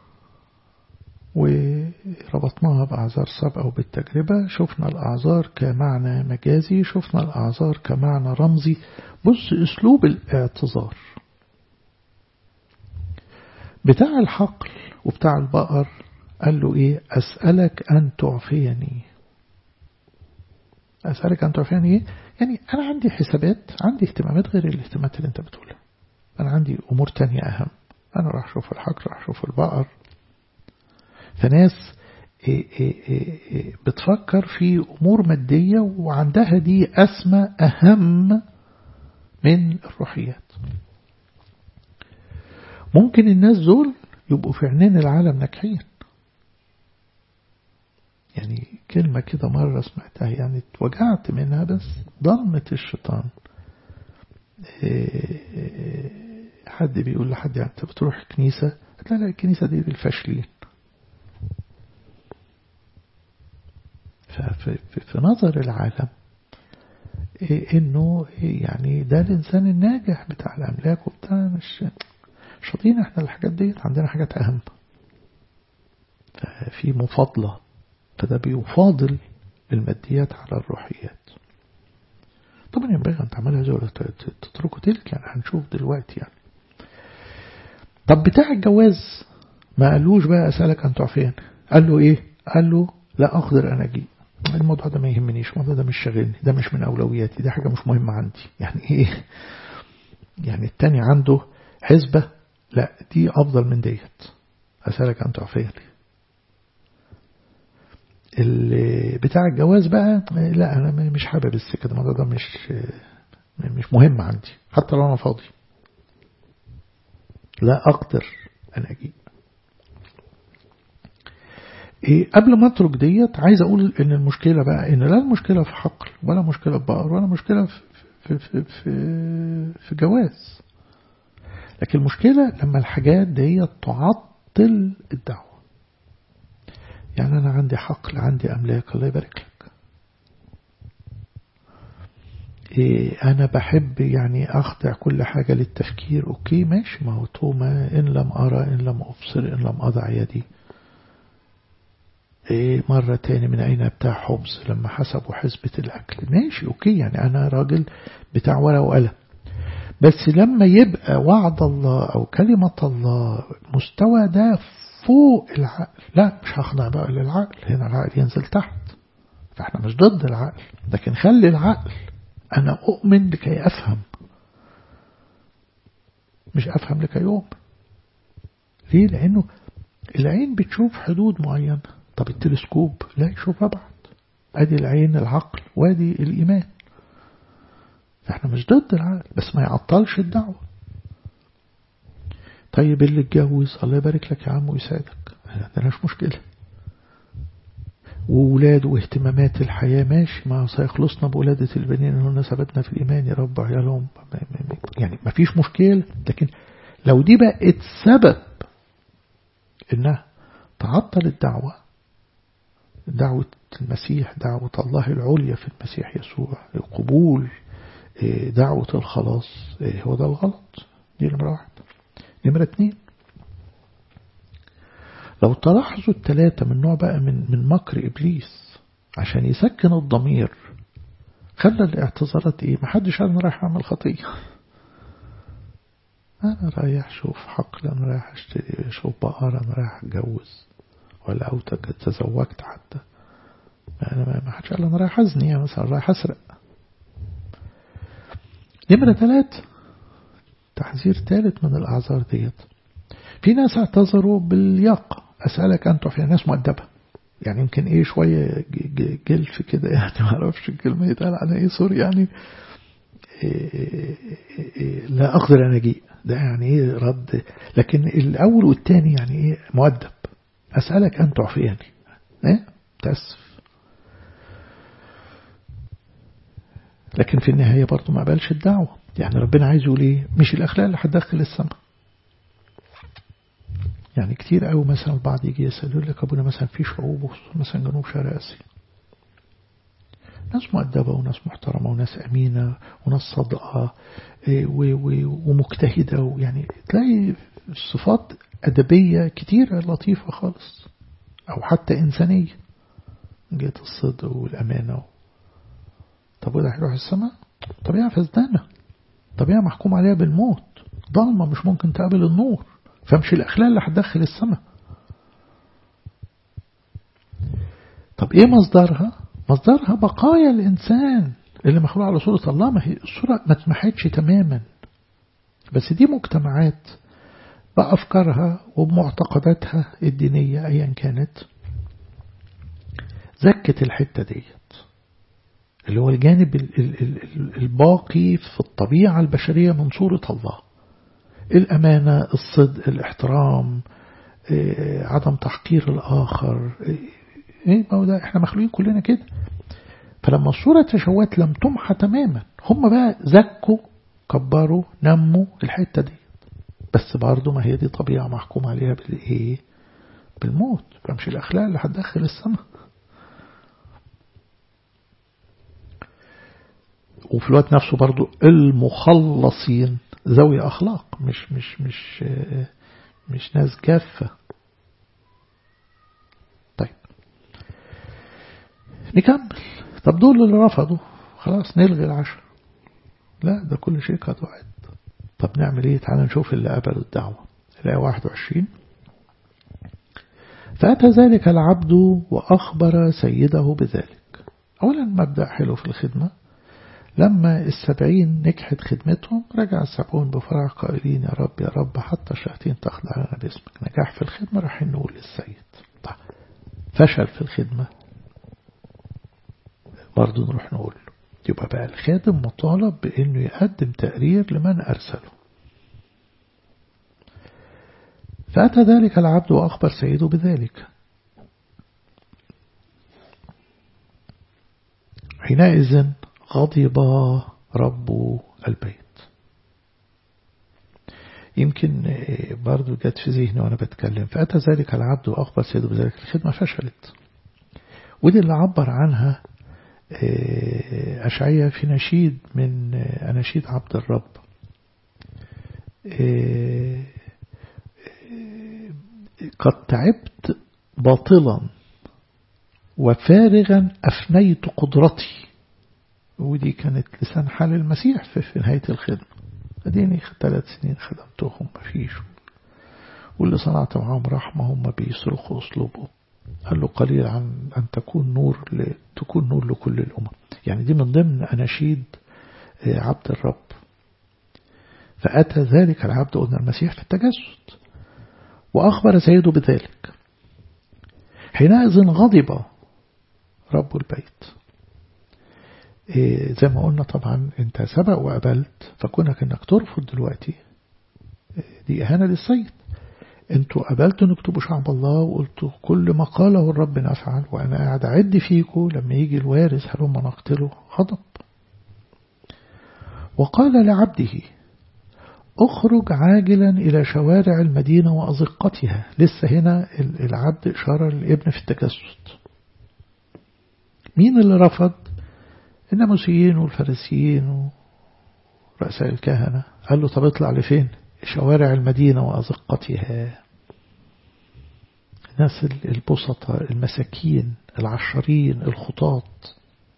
وربطناها بأعذار سبق أو بالتجربة شفنا الأعذار كمعنى مجازي شفنا الأعذار كمعنى رمزي بص أسلوب الاعتذار بتاع الحقل وبتاع البقر قال له إيه أسألك أن تعفيني أسألك أن تعفيني إيه يعني أنا عندي حسابات عندي اهتمامات غير الاهتمامات اللي أنت بتقولها أنا عندي أمور تانية أهم أنا راح أشوف الحقل راح أشوف البقر فناس بتفكر في أمور مادية وعندها دي أسمى أهم من الروحيات ممكن الناس دول يبقوا في عينين العالم ناجحين يعني كلمة كده مرة سمعتها يعني اتوجعت منها بس ضلمة الشيطان حد بيقول لحد يعني انت بتروح كنيسة لا لا الكنيسة دي للفاشلين ففي نظر العالم انه يعني ده الانسان الناجح بتاع الاملاك وبتاع مش شاطين احنا الحاجات دي عندنا حاجات اهم ففي مفاضلة فده بيفاضل الماديات على الروحيات طبعا ينبغي أن تعملها زي تتركوا تلك يعني هنشوف دلوقتي يعني طب بتاع الجواز ما قالوش بقى أسألك أن تعفين قال له إيه قال له لا أقدر أنا أجي الموضوع ده ما يهمنيش الموضوع ده مش شاغلني ده مش من أولوياتي ده حاجة مش مهمة عندي يعني إيه يعني التاني عنده حسبة لا دي أفضل من ديت أسألك أن تعفين بتاع الجواز بقى لا أنا مش حابب السكة ده الموضوع ده مش مش مهم عندي حتى لو أنا فاضي لا أقدر أن أجيب إيه قبل ما أترك ديت عايز أقول إن المشكلة بقى إن لا المشكلة في حقل ولا مشكلة في بقر ولا مشكلة في في في في, في جواز لكن المشكلة لما الحاجات دي تعطل الدعوة يعني أنا عندي حقل عندي أملاك الله يبارك لك إيه أنا بحب يعني أخضع كل حاجة للتفكير أوكي ماشي ما هو توما إن لم أرى إن لم أبصر إن لم أضع يدي إيه مرة تاني من أين بتاع حبس لما حسبوا حسبة الأكل ماشي أوكي يعني أنا راجل بتاع ورقة وقلم بس لما يبقى وعد الله أو كلمة الله مستوى ده فوق العقل لا مش هخضع بقى للعقل هنا العقل ينزل تحت فاحنا مش ضد العقل لكن خلي العقل أنا أؤمن لكي أفهم مش أفهم لكي أؤمن ليه لأنه العين بتشوف حدود معينة طب التلسكوب لا يشوف أبعد أدي العين العقل وادي الإيمان فاحنا مش ضد العقل بس ما يعطلش الدعوة طيب اللي اتجوز الله يبارك لك يا عم ويسعدك مش مشكلة وولاد واهتمامات الحياة ماشي ما سيخلصنا بولادة البنين انه ثبتنا في الإيمان يا رب عيالهم يعني ما فيش مشكلة لكن لو دي بقت سبب انها تعطل الدعوة دعوة المسيح دعوة الله العليا في المسيح يسوع القبول دعوة الخلاص هو ده الغلط دي نمرة واحد نمرة اتنين لو تلاحظوا التلاتة من نوع بقى من من مكر إبليس عشان يسكن الضمير خلى الاعتذارات ايه محدش قال انا رايح اعمل خطية انا رايح شوف حقل انا رايح اشتري شوف بقرة انا رايح اتجوز ولا او تزوجت حتى انا ما حدش قال انا رايح ازني مثلا رايح اسرق نمرة ثلاث تحذير ثالث من الأعذار ديت في ناس اعتذروا بالياقة أسألك أنت في ناس مؤدبة يعني يمكن إيه شوية جلف كده يعني ما أعرفش الكلمة يتقال على إيه سوري يعني إيه إيه لا أقدر أن أجيء ده يعني إيه رد لكن الأول والثاني يعني إيه مؤدب أسألك أن تعفيني إيه تأسف لكن في النهاية برضه ما قبلش الدعوة يعني ربنا عايز يقول ايه مش الأخلاق اللي هتدخل السماء يعني كتير قوي مثلا البعض يجي يسأل يقول لك أبونا مثلا في شعوب مثلا جنوب شرق آسيا ناس مؤدبة وناس محترمة وناس أمينة وناس صادقة ومجتهدة يعني تلاقي صفات أدبية كتيرة لطيفة خالص أو حتى إنسانية جهة الصدق والأمانة طب وده هيروح السماء طبيعة فزدانة طبيعة محكوم عليها بالموت ضلمة مش ممكن تقابل النور فمش الأخلاق اللي هتدخل السماء طب ايه مصدرها مصدرها بقايا الإنسان اللي مخلوق على صورة الله ما هي الصورة ما تمحتش تماما بس دي مجتمعات بأفكارها وبمعتقداتها الدينية أيا كانت زكت الحتة ديت اللي هو الجانب الباقي في الطبيعة البشرية من صورة الله الأمانة الصدق الاحترام عدم تحقير الآخر إيه ما هو ده إحنا مخلوقين كلنا كده فلما الصورة تشوت لم تمحى تماما هم بقى زكوا كبروا نموا الحتة دي بس برضه ما هي دي طبيعة محكوم عليها بالإيه بالموت فمش الأخلاق اللي هتدخل السماء وفي الوقت نفسه برضو المخلصين ذوي أخلاق مش مش مش مش ناس جافة طيب نكمل طب دول اللي رفضوا خلاص نلغي العشاء لا ده كل شيء قد وعد طب نعمل ايه تعال نشوف اللي قبل الدعوة الآية 21 فأتى ذلك العبد وأخبر سيده بذلك أولا مبدأ حلو في الخدمة لما السبعين نجحت خدمتهم رجع السبعون بفرح قائلين يا رب يا رب حتى الشياطين تخضع لنا باسمك نجاح في الخدمة راح نقول للسيد طيب فشل في الخدمة برضه نروح نقول له يبقى بقى الخادم مطالب بأنه يقدم تقرير لمن أرسله فأتى ذلك العبد وأخبر سيده بذلك حينئذ غضب رب البيت يمكن برضو جت في ذهني وأنا بتكلم فأتى ذلك العبد وأخبر سيده بذلك الخدمة فشلت ودي اللي عبر عنها أشعية في نشيد من أناشيد عبد الرب قد تعبت باطلا وفارغا أفنيت قدرتي ودي كانت لسان حال المسيح في نهاية الخدمة اديني ثلاث سنين خدمتهم مفيش واللي صنعت معاهم رحمة هم بيصرخوا أسلوبه قال له قليل عن أن تكون نور ل... تكون نور لكل الأمم يعني دي من ضمن أناشيد عبد الرب فأتى ذلك العبد قلنا المسيح في التجسد وأخبر سيده بذلك حينئذ غضب رب البيت إيه زي ما قلنا طبعا انت سبق وقبلت فكونك انك ترفض دلوقتي دي اهانة للسيد انتوا قبلتوا ان اكتبوا شعب الله وقلتوا كل ما قاله الرب نفعل وانا قاعد اعد فيكم لما يجي الوارث هلما نقتله غضب وقال لعبده اخرج عاجلا إلى شوارع المدينة وأزقتها لسه هنا العبد إشارة للابن في التجسد مين اللي رفض الناموسيين والفارسيين ورؤساء الكهنة قال له طب اطلع لفين شوارع المدينة وأزقتها الناس البسطة المساكين العشرين الخطاط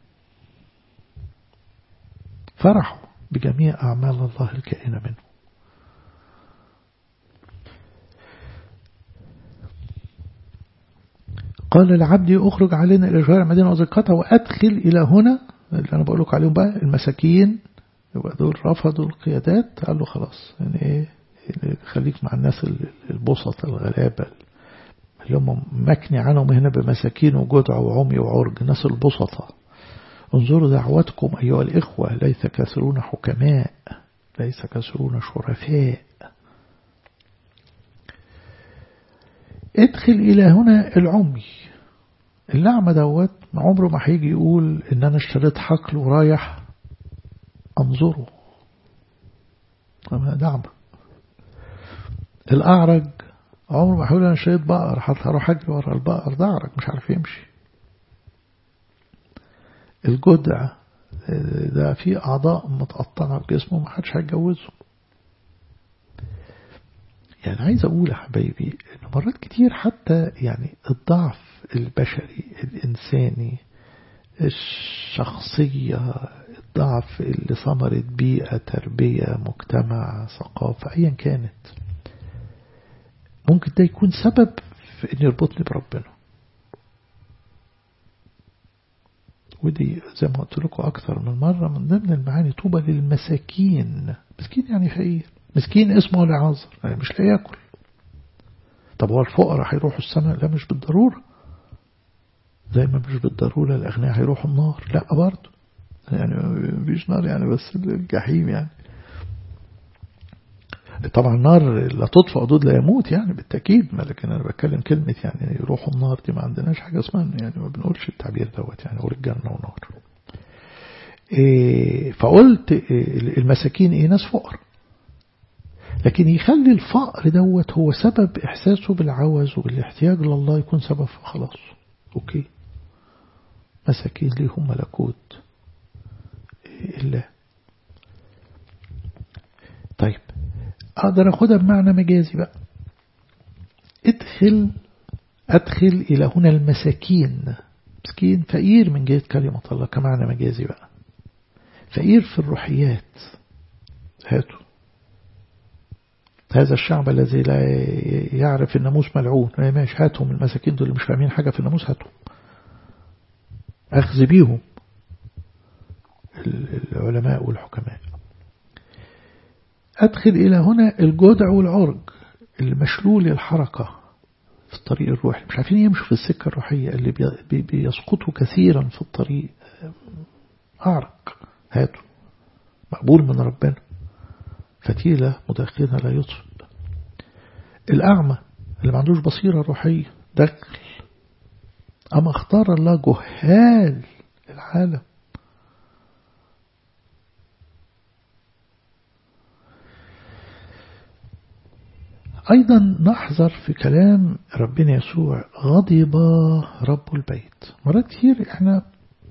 فرحوا بجميع أعمال الله الكائنة منه قال العبد اخرج علينا إلى شوارع المدينة وزكتها وأدخل إلى هنا اللي أنا بقول لك عليهم بقى المساكين يبقى دول رفضوا القيادات قال له خلاص يعني إيه خليك مع الناس البسط الغلابة اللي هم مكني عنهم هنا بمساكين وجدع وعمي وعرج ناس البسطة انظروا دعوتكم أيها الإخوة ليس كثرون حكماء ليس كثرون شرفاء ادخل إلى هنا العمي الأعمى دوت عمره ما هيجي يقول إن أنا اشتريت حقل ورايح أنظره أنا دعمة الأعرج عمره ما هيقول أنا اشتريت بقر حتى هروح أجري ورا البقر ده أعرج مش عارف يمشي الجدع ده في أعضاء متقطعة في جسمه ما حدش هيتجوزه يعني عايز أقول يا حبايبي إن مرات كتير حتى يعني الضعف البشري الإنساني الشخصية الضعف اللي ثمرت بيئة تربية مجتمع ثقافة أيا كانت ممكن ده يكون سبب في إن يربطني بربنا ودي زي ما قلت لكم أكثر من مرة من ضمن المعاني طوبى للمساكين مسكين يعني فقير مسكين اسمه لعازر يعني مش لا ياكل طب هو الفقراء هيروحوا السماء لا مش بالضرورة زي ما مش بالضرورة الأغنياء هيروحوا النار لا برضه يعني مفيش نار يعني بس الجحيم يعني طبعا النار لا تطفأ ضد لا يموت يعني بالتأكيد ما لكن أنا بتكلم كلمة يعني يروحوا النار دي ما عندناش حاجة اسمها يعني ما بنقولش التعبير دوت يعني نقول الجنة ونار إيه فقلت إيه المساكين ايه ناس فقر لكن يخلي الفقر دوت هو سبب إحساسه بالعوز وبالاحتياج لله يكون سبب في خلاص أوكي مساكين ليهم ملكوت الله طيب أقدر أخدها بمعنى مجازي بقى ادخل أدخل إلى هنا المساكين مسكين فقير من جهة كلمة الله كمعنى مجازي بقى فقير في الروحيات هاتوا هذا الشعب الذي لا يعرف الناموس ملعون ماشي هاتهم المساكين دول اللي مش فاهمين حاجة في الناموس هاتهم أخذ بيهم العلماء والحكماء أدخل إلى هنا الجدع والعرج المشلول الحركة في الطريق الروحي مش عارفين يمشوا في السكة الروحية اللي بيسقطوا كثيرا في الطريق أعرق هاته مقبول من ربنا فتيلة مدخنة لا يطفئ الأعمى اللي ما عندوش بصيرة روحية دخل أما اختار الله جهال العالم أيضا نحذر في كلام ربنا يسوع غضب رب البيت مرات كتير احنا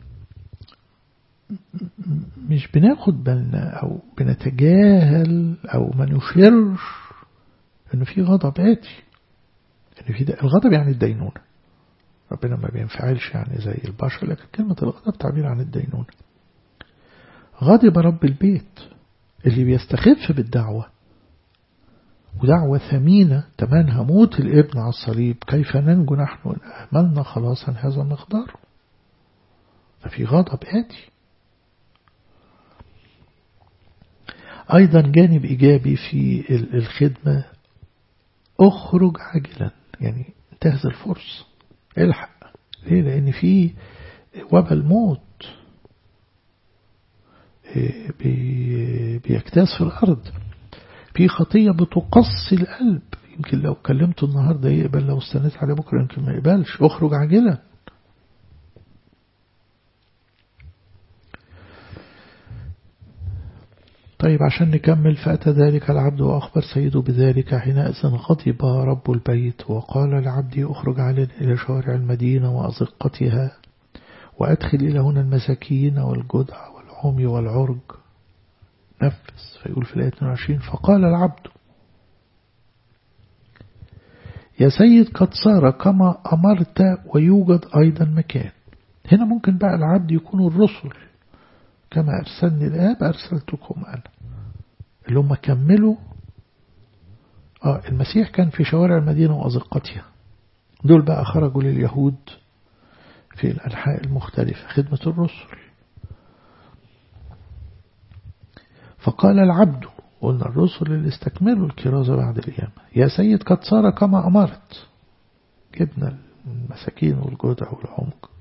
مش بناخد بالنا أو بنتجاهل أو ما نشرش إنه في غضب آتي إن في الغضب يعني الدينونة ربنا ما بينفعلش يعني زي البشر لكن كلمة الغضب تعبير عن الدينونة غضب رب البيت اللي بيستخف بالدعوة ودعوة ثمينة تمنها موت الابن على الصليب كيف ننجو نحن إن أهملنا خلاصا هذا مقدار ففي غضب آتي أيضا جانب إيجابي في الخدمة أخرج عاجلا يعني انتهز الفرصة الحق ليه لأن في وبا الموت بيجتاز في الأرض في خطية بتقصي القلب يمكن لو كلمته النهاردة يقبل لو استنيت عليه بكرة يمكن ما يقبلش اخرج عاجلا طيب عشان نكمل فأتى ذلك العبد وأخبر سيده بذلك حينئذ غضب رب البيت وقال لعبدي أخرج علي إلى شوارع المدينة وأزقتها وأدخل إلى هنا المساكين والجدع والعمي والعرج نفس فيقول في الآية 22 فقال العبد يا سيد قد صار كما أمرت ويوجد أيضا مكان هنا ممكن بقى العبد يكون الرسل كما أرسلني الآب أرسلتكم أنا اللي هم كملوا آه المسيح كان في شوارع المدينة وأزقتها دول بقى خرجوا لليهود في الأنحاء المختلفة خدمة الرسل فقال العبد قلنا الرسل اللي استكملوا الكرازة بعد القيامة يا سيد قد صار كما أمرت جبنا المساكين والجدع والعمق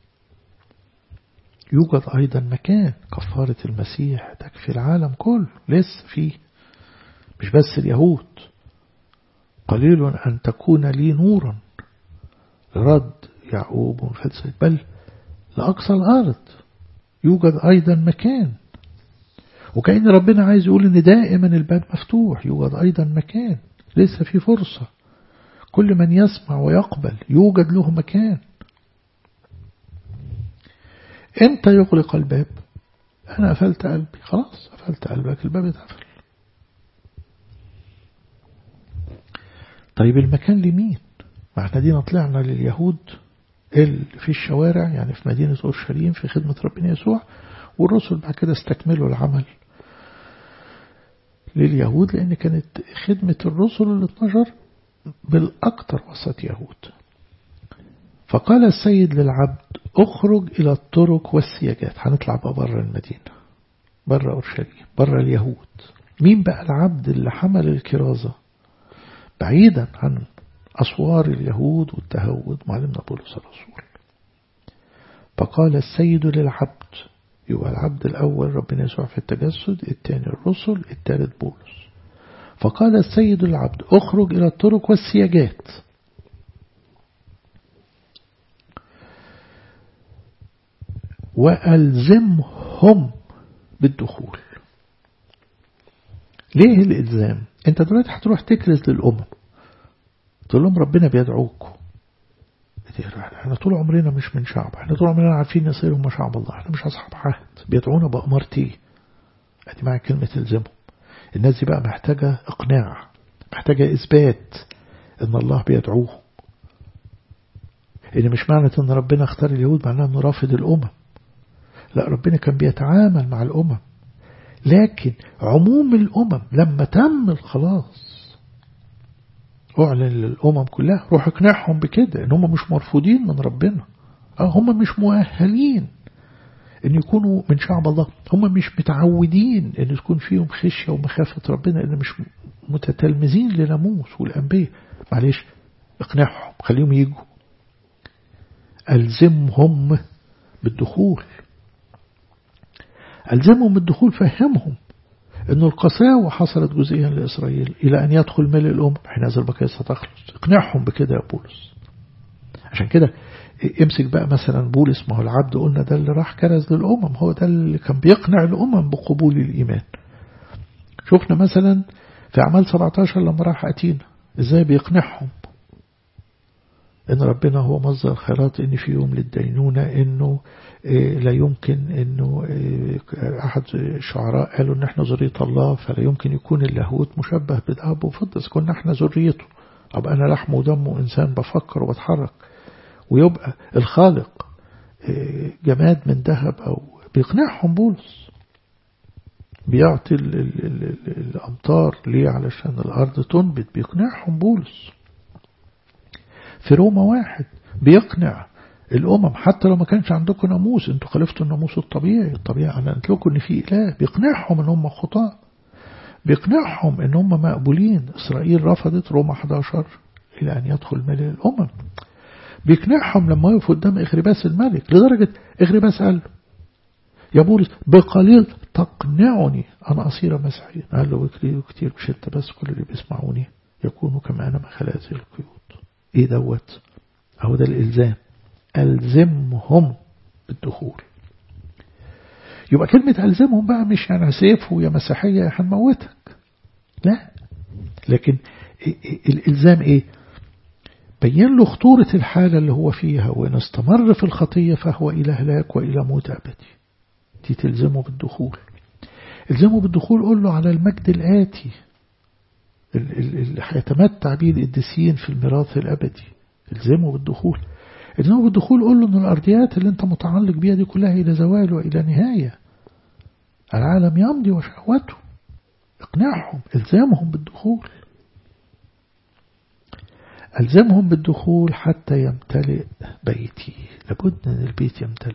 يوجد أيضا مكان كفارة المسيح تكفي العالم كله لسه فيه مش بس اليهود قليل أن تكون لي نورا لرد يعقوب وفلسة بل لأقصى الأرض يوجد أيضا مكان وكأن ربنا عايز يقول إن دائما الباب مفتوح يوجد أيضا مكان لسه في فرصة كل من يسمع ويقبل يوجد له مكان امتى يغلق الباب أنا قفلت قلبي خلاص قفلت قلبك الباب اتقفل طيب المكان لمين ما احنا دينا طلعنا لليهود اللي في الشوارع يعني في مدينة أورشليم في خدمة ربنا يسوع والرسل بعد كده استكملوا العمل لليهود لأن كانت خدمة الرسل ال 12 بالأكثر وسط يهود فقال السيد للعبد اخرج إلى الطرق والسياجات هنطلع بقى بره المدينة بره أورشليم بره اليهود مين بقى العبد اللي حمل الكرازة بعيدا عن أسوار اليهود والتهود معلمنا بولس الرسول فقال السيد للعبد يبقى العبد الأول ربنا يسوع في التجسد الثاني الرسل الثالث بولس فقال السيد للعبد اخرج إلى الطرق والسياجات وألزمهم بالدخول ليه الإلزام انت دلوقتي هتروح تكرز للأمم تقول لهم ربنا بيدعوكم احنا طول عمرنا مش من شعب احنا طول عمرنا عارفين نصير هم شعب الله احنا مش أصحاب عهد بيدعونا بأمرتي ادي معنى كلمة الزمهم الناس دي بقى محتاجة اقناع محتاجة اثبات ان الله بيدعوه ان مش معنى ان ربنا اختار اليهود معناه انه رافض الامم لا ربنا كان بيتعامل مع الامم لكن عموم الامم لما تم الخلاص اعلن للامم كلها روح اقنعهم بكده ان هم مش مرفوضين من ربنا اه هم مش مؤهلين ان يكونوا من شعب الله هم مش متعودين ان يكون فيهم خشية ومخافة ربنا ان مش متتلمذين لناموس والانبياء معلش اقنعهم خليهم يجوا ألزمهم بالدخول ألزمهم بالدخول فهمهم أن القساوة حصلت جزئيا لإسرائيل إلى أن يدخل ملء الأمم حينئذ البقية ستخلص اقنعهم بكده يا بولس عشان كده امسك بقى مثلا بولس ما هو العبد قلنا ده اللي راح كرز للأمم هو ده اللي كان بيقنع الأمم بقبول الإيمان شفنا مثلا في أعمال 17 لما راح أتينا إزاي بيقنعهم إن ربنا هو مصدر الخيرات إن في يوم للدينونة إنه لا يمكن إنه أحد الشعراء قالوا إن إحنا ذرية الله فلا يمكن يكون اللاهوت مشبه بذهب وفضة كنا إحنا ذريته أبقى أنا لحم ودم وإنسان بفكر وبتحرك ويبقى الخالق جماد من ذهب أو بيقنعهم بولس بيعطي ال ال ال الأمطار ليه علشان الأرض تنبت بيقنعهم بولس في روما واحد بيقنع الأمم حتى لو ما كانش عندكم ناموس انتوا خالفتوا الناموس الطبيعي الطبيعي أنا قلت لكم إن في إله بيقنعهم إن هم خطاة بيقنعهم إن هم مقبولين إسرائيل رفضت روما 11 إلى أن يدخل ملء الأمم بيقنعهم لما يقفوا قدام إغرباس الملك لدرجة إغرباس قال له يا بولس بقليل تقنعني أن أصير مسيحيا قال له كتير كتير مش انت بس كل اللي بيسمعوني يكونوا كما أنا مخلاذ القيود إيه دوت أهو ده الإلزام ألزمهم بالدخول يبقى كلمة ألزمهم بقى مش يعني سيف ويا مسيحية هنموتك لا لكن الإلزام إيه بين له خطورة الحالة اللي هو فيها وإن استمر في الخطية فهو إلى هلاك وإلى موت أبدي دي تلزمه بالدخول الزمه بالدخول قول له على المجد الآتي اللي هيتمتع به القديسين في الميراث الأبدي الزمه بالدخول الزمه بالدخول قول له أن الأرضيات اللي أنت متعلق بيها دي كلها إلى زوال وإلى نهاية العالم يمضي وشهوته اقنعهم الزامهم بالدخول ألزمهم بالدخول حتى يمتلئ بيتي لابد أن البيت يمتلئ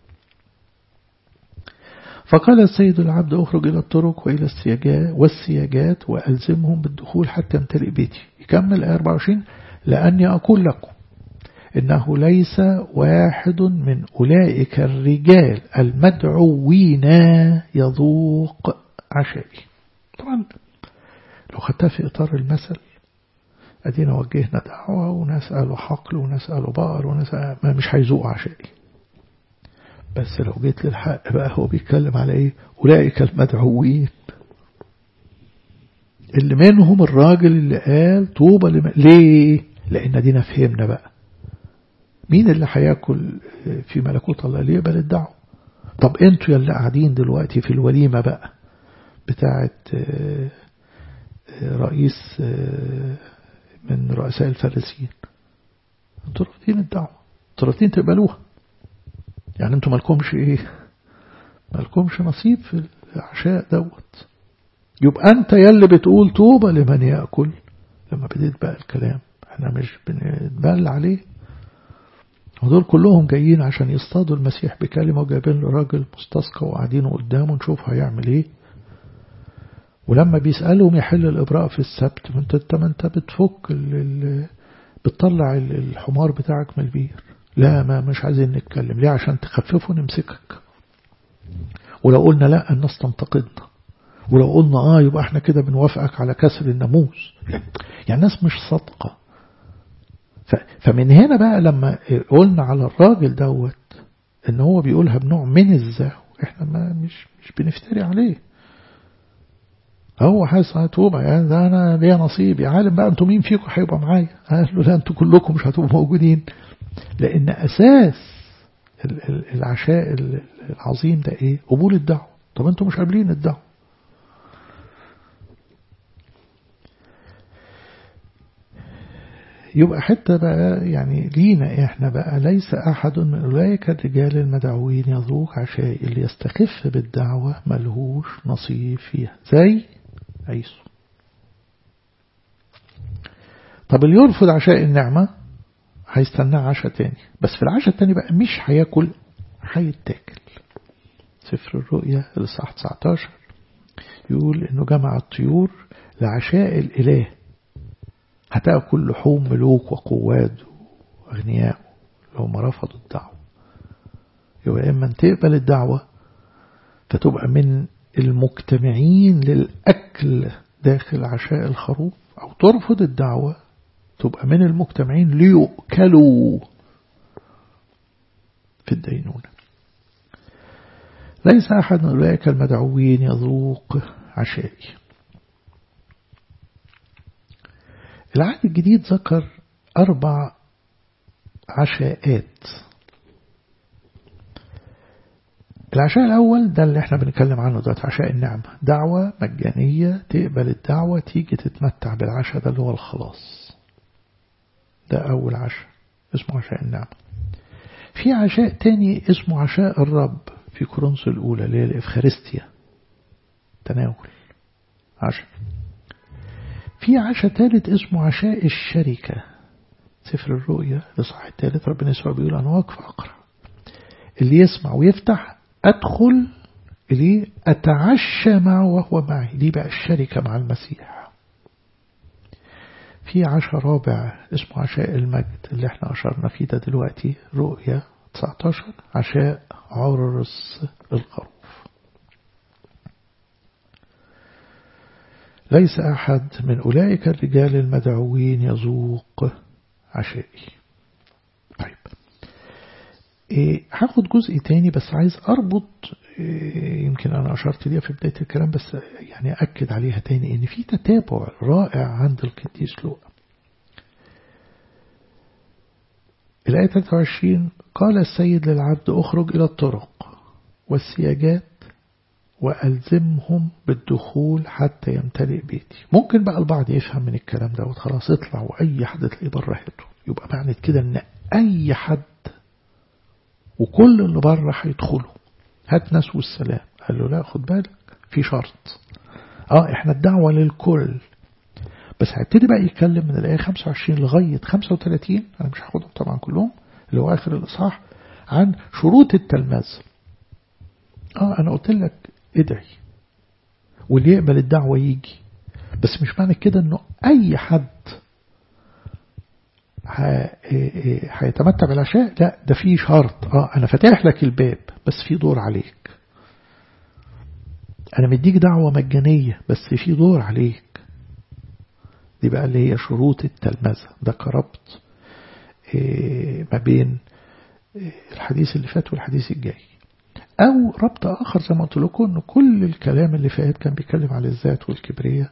فقال السيد العبد أخرج إلى الطرق وإلى السياجات والسياجات وألزمهم بالدخول حتى يمتلئ بيتي يكمل آية 24 لأني أقول لكم إنه ليس واحد من أولئك الرجال المدعوين يذوق عشائي طبعا لو خدتها في إطار المثل أدينا وجهنا دعوة وناس قالوا حقل وناس قالوا بقر وناس قالوا ما مش هيذوق عشائي بس لو جيت للحق بقى هو بيتكلم على ايه أولئك المدعوين اللي منهم الراجل اللي قال طوبى لما ليه لأن دينا فهمنا بقى مين اللي هياكل في ملكوت الله اللي يقبل الدعوة طب انتوا اللي قاعدين دلوقتي في الوليمة بقى بتاعت رئيس من رؤساء الفارسيين انتوا رافضين الدعوة انتوا رافضين تقبلوها يعني انتوا مالكمش ايه مالكمش نصيب في العشاء دوت يبقى انت يلي بتقول طوبى لمن يأكل لما بديت بقى الكلام احنا مش بنتبل عليه ودول كلهم جايين عشان يصطادوا المسيح بكلمة وجايبين له راجل مستسقى وقاعدينه قدامه نشوف هيعمل ايه ولما بيسألهم يحل الإبراء في السبت ما انت ما انت بتفك ال ال بتطلع الحمار بتاعك من البير لا ما مش عايزين نتكلم ليه عشان تخففه نمسكك ولو قلنا لا الناس تنتقدنا ولو قلنا اه يبقى احنا كده بنوافقك على كسر الناموس يعني الناس مش صادقة فمن هنا بقى لما قلنا على الراجل دوت ان هو بيقولها بنوع من الزهو احنا ما مش مش بنفتري عليه هو حاسس توبة يعني ده انا ليا نصيب يا عالم بقى انتوا مين فيكم هيبقى معايا قال له لا انتوا كلكم مش هتبقوا موجودين لان اساس العشاء العظيم ده ايه قبول الدعوة طب انتوا مش قابلين الدعوة يبقى حتى بقى يعني لينا احنا بقى ليس احد من اولئك الرجال المدعوين يذوق عشاء اللي يستخف بالدعوة ملهوش نصيب فيها زي عيسو طب اللي يرفض عشاء النعمة هيستناه عشاء تاني بس في العشاء التاني بقى مش هياكل هيتاكل سفر الرؤيا الإصحاح 19 يقول إنه جمع الطيور لعشاء الإله هتأكل لحوم ملوك وقواد وأغنياء لو ما رفضوا الدعوة يبقى إما تقبل الدعوة فتبقى من المجتمعين للأكل داخل عشاء الخروف أو ترفض الدعوة تبقى من المجتمعين ليؤكلوا في الدينونة ليس أحد من أولئك المدعوين يذوق عشائي العهد الجديد ذكر أربع عشاءات العشاء الأول ده اللي احنا بنتكلم عنه دلوقتي عشاء النعمة دعوة مجانية تقبل الدعوة تيجي تتمتع بالعشاء ده اللي هو الخلاص ده أول عشاء اسمه عشاء النعمة في عشاء تاني اسمه عشاء الرب في كورنثوس الأولى اللي هي الإفخارستيا تناول عشاء في عشاء ثالث اسمه عشاء الشركة سفر الرؤيا الإصحاح الثالث ربنا يسوع بيقول أنا واقف أقرأ اللي يسمع ويفتح أدخل اللي أتعشى معه وهو معي دي بقى الشركة مع المسيح في عشاء رابع اسمه عشاء المجد اللي احنا أشرنا فيه ده دلوقتي رؤيا 19 عشاء عرس الخروف ليس أحد من أولئك الرجال المدعوين يذوق عشائي طيب إيه هاخد جزء تاني بس عايز أربط إيه يمكن أنا أشرت ليها في بداية الكلام بس يعني أكد عليها تاني إن في تتابع رائع عند القديس لوقا الآية 23 قال السيد للعبد أخرج إلى الطرق والسياجات وألزمهم بالدخول حتى يمتلئ بيتي ممكن بقى البعض يفهم من الكلام ده خلاص اطلع وأي حد تلاقيه بره هاته يبقى معنى كده إن أي حد وكل اللي بره هيدخلوا هات ناس والسلام قال له لا خد بالك في شرط اه احنا الدعوة للكل بس هيبتدي بقى يتكلم من الآية 25 لغاية 35 أنا مش هاخدهم طبعا كلهم اللي هو آخر الإصحاح عن شروط التلمذ اه أنا قلت لك ادعي واللي يقبل الدعوة يجي بس مش معنى كده انه اي حد هيتمتع بالعشاء لا ده في شرط اه انا فاتح لك الباب بس في دور عليك انا مديك دعوة مجانية بس في دور عليك دي بقى اللي هي شروط التلمذة ده كربط ما بين الحديث اللي فات والحديث الجاي أو ربط آخر زي ما قلت لكم أن كل الكلام اللي فات كان بيتكلم على الذات والكبرياء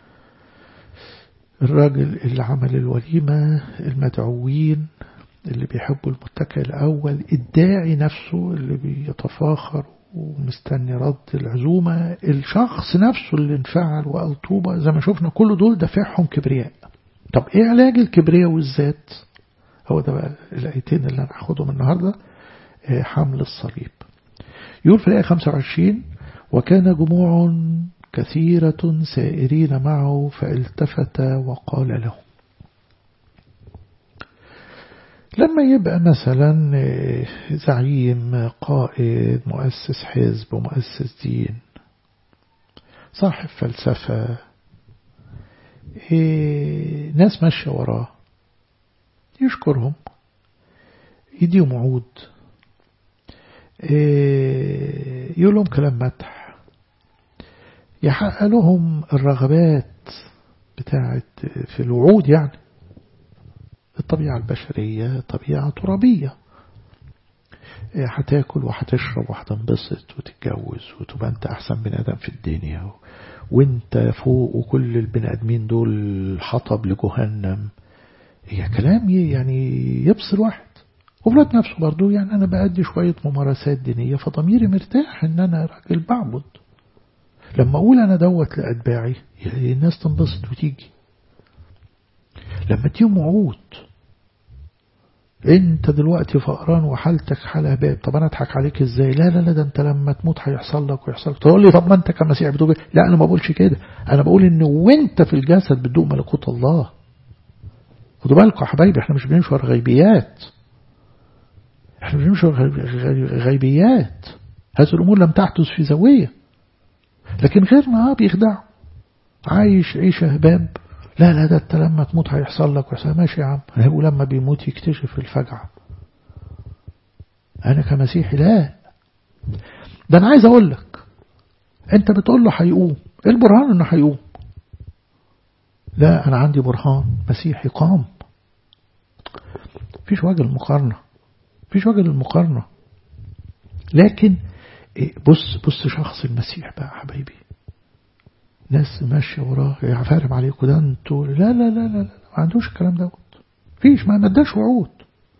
الراجل اللي عمل الوليمة المدعوين اللي بيحبوا المتكئ الأول الداعي نفسه اللي بيتفاخر ومستني رد العزومة الشخص نفسه اللي انفعل وقال طوبة زي ما شفنا كل دول دافعهم كبرياء طب ايه علاج الكبرياء والذات هو ده بقى الآيتين اللي أنا هاخدهم النهاردة حمل الصليب يقول في الآية 25 وكان جموع كثيرة سائرين معه فالتفت وقال له لما يبقى مثلا زعيم قائد مؤسس حزب ومؤسس دين صاحب فلسفة ناس ماشية وراه يشكرهم يديهم عود يقول لهم كلام مدح يحقق لهم الرغبات بتاعت في الوعود يعني الطبيعة البشرية طبيعة ترابية هتاكل وهتشرب وهتنبسط وتتجوز وتبقى انت احسن بني ادم في الدنيا وانت فوق وكل البني ادمين دول حطب لجهنم هي كلام يعني يبصر واحد وفي نفسه برضو يعني أنا بأدي شوية ممارسات دينية فضميري مرتاح إن أنا راجل بعبد لما أقول أنا دوت لأتباعي الناس تنبسط وتيجي لما تيجي وعود انت دلوقتي فقران وحالتك حالة باب طب انا اضحك عليك ازاي لا لا لا ده انت لما تموت هيحصل لك ويحصل لك تقول لي طب ما انت كمسيح بتقول لا انا ما بقولش كده انا بقول ان وانت في الجسد بتدوق ملكوت الله خدوا بالكم يا حبايبي احنا مش بنمشي ورا غيبيات احنا مش بنمشي ورا غيبيات هذه الامور لم تحدث في زاويه لكن غيرنا بيخدعوا عايش عيشه باب لا لا ده انت لما تموت هيحصل لك ويحصل ماشي يا عم هو لما بيموت يكتشف الفجعة أنا كمسيحي لا ده أنا عايز أقول لك انت بتقول له هيقوم ايه البرهان انه هيقوم لا انا عندي برهان مسيحي قام فيش وجه المقارنة فيش وجه المقارنة لكن بص بص شخص المسيح بقى حبايبي ناس ماشية وراه يعفارم عليكم ده انتوا لا لا لا لا لا ما عندوش الكلام دوت فيش ما اداش وعود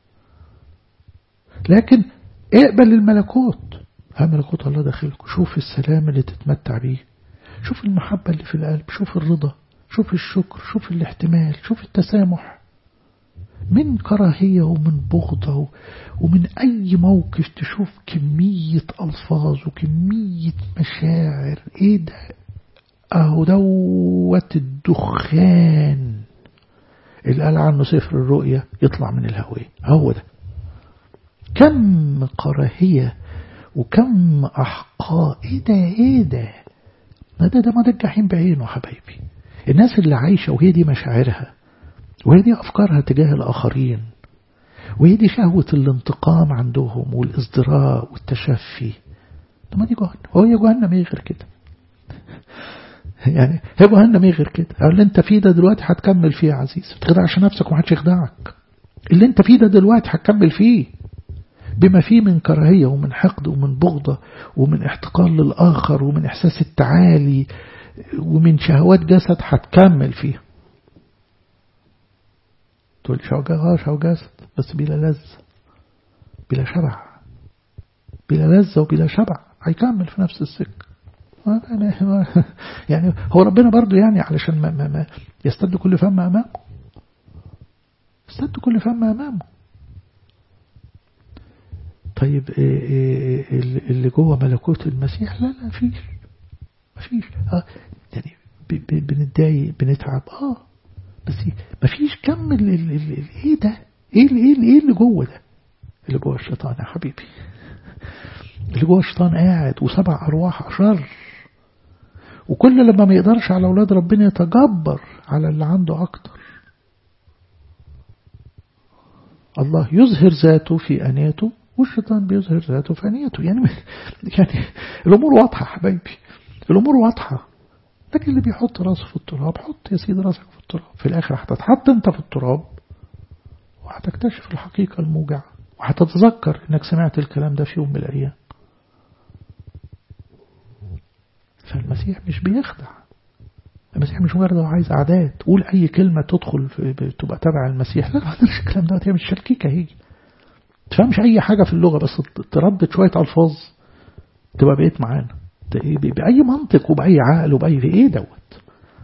لكن اقبل الملكوت ها ملكوت الله داخلكم شوف السلام اللي تتمتع بيه شوف المحبة اللي في القلب شوف الرضا شوف الشكر شوف الاحتمال شوف التسامح من كراهية ومن بغضة ومن أي موقف تشوف كمية ألفاظ وكمية مشاعر إيه ده أهو دوت الدخان اللي قال عنه سفر الرؤيا يطلع من الهوية هو ده كم كراهية وكم أحقاء إيه ده إيه ده ده ده ما ده الجحيم بعينه حبايبي الناس اللي عايشة وهي دي مشاعرها وهي دي أفكارها تجاه الآخرين وهي دي شهوة الانتقام عندهم والازدراء والتشفي طب ما دي جهنم هو هي جهنم ايه غير كده يعني هي جهنم ايه غير كده اللي انت فيه ده دلوقتي هتكمل فيه يا عزيز تخدعش نفسك ومحدش يخدعك اللي انت فيه ده دلوقتي هتكمل فيه بما فيه من كراهية ومن حقد ومن بغضة ومن احتقار للآخر ومن إحساس التعالي ومن شهوات جسد هتكمل فيها تقول شوجة شو جسد بس بلا لذة بلا شبع بلا لذة وبلا شبع هيكمل في نفس السكة يعني هو ربنا برضو يعني علشان ما, ما, ما يستد كل فم أمامه يستد كل فم أمامه طيب اللي جوه ملكوت المسيح لا لا فيش مفيش اه يعني بنتضايق بنتعب اه بس مفيش كم ال ال ال ايه ده ايه اللي ايه اللي ايه اللي جوه ده اللي جوه الشيطان يا حبيبي اللي جوه الشيطان قاعد وسبع ارواح اشر وكل لما ما يقدرش على اولاد ربنا يتجبر على اللي عنده اكتر الله يظهر ذاته في انيته والشيطان بيظهر ذاته في انيته يعني يعني الامور واضحه حبايبي الامور واضحه لكن اللي بيحط راسه في التراب حط يا سيدي راسك في التراب في الاخر هتتحط انت في التراب وهتكتشف الحقيقه الموجعه وهتتذكر انك سمعت الكلام ده في يوم من الايام فالمسيح مش بيخدع المسيح مش مجرد عايز أعداد قول أي كلمة تدخل في تبقى تبع المسيح لا ما تقدرش الكلام ده هي مش شركيكة هي تفهمش أي حاجة في اللغة بس تردد شوية ألفاظ تبقى بقيت معانا بأي منطق وبأي عقل وبأي في إيه دوت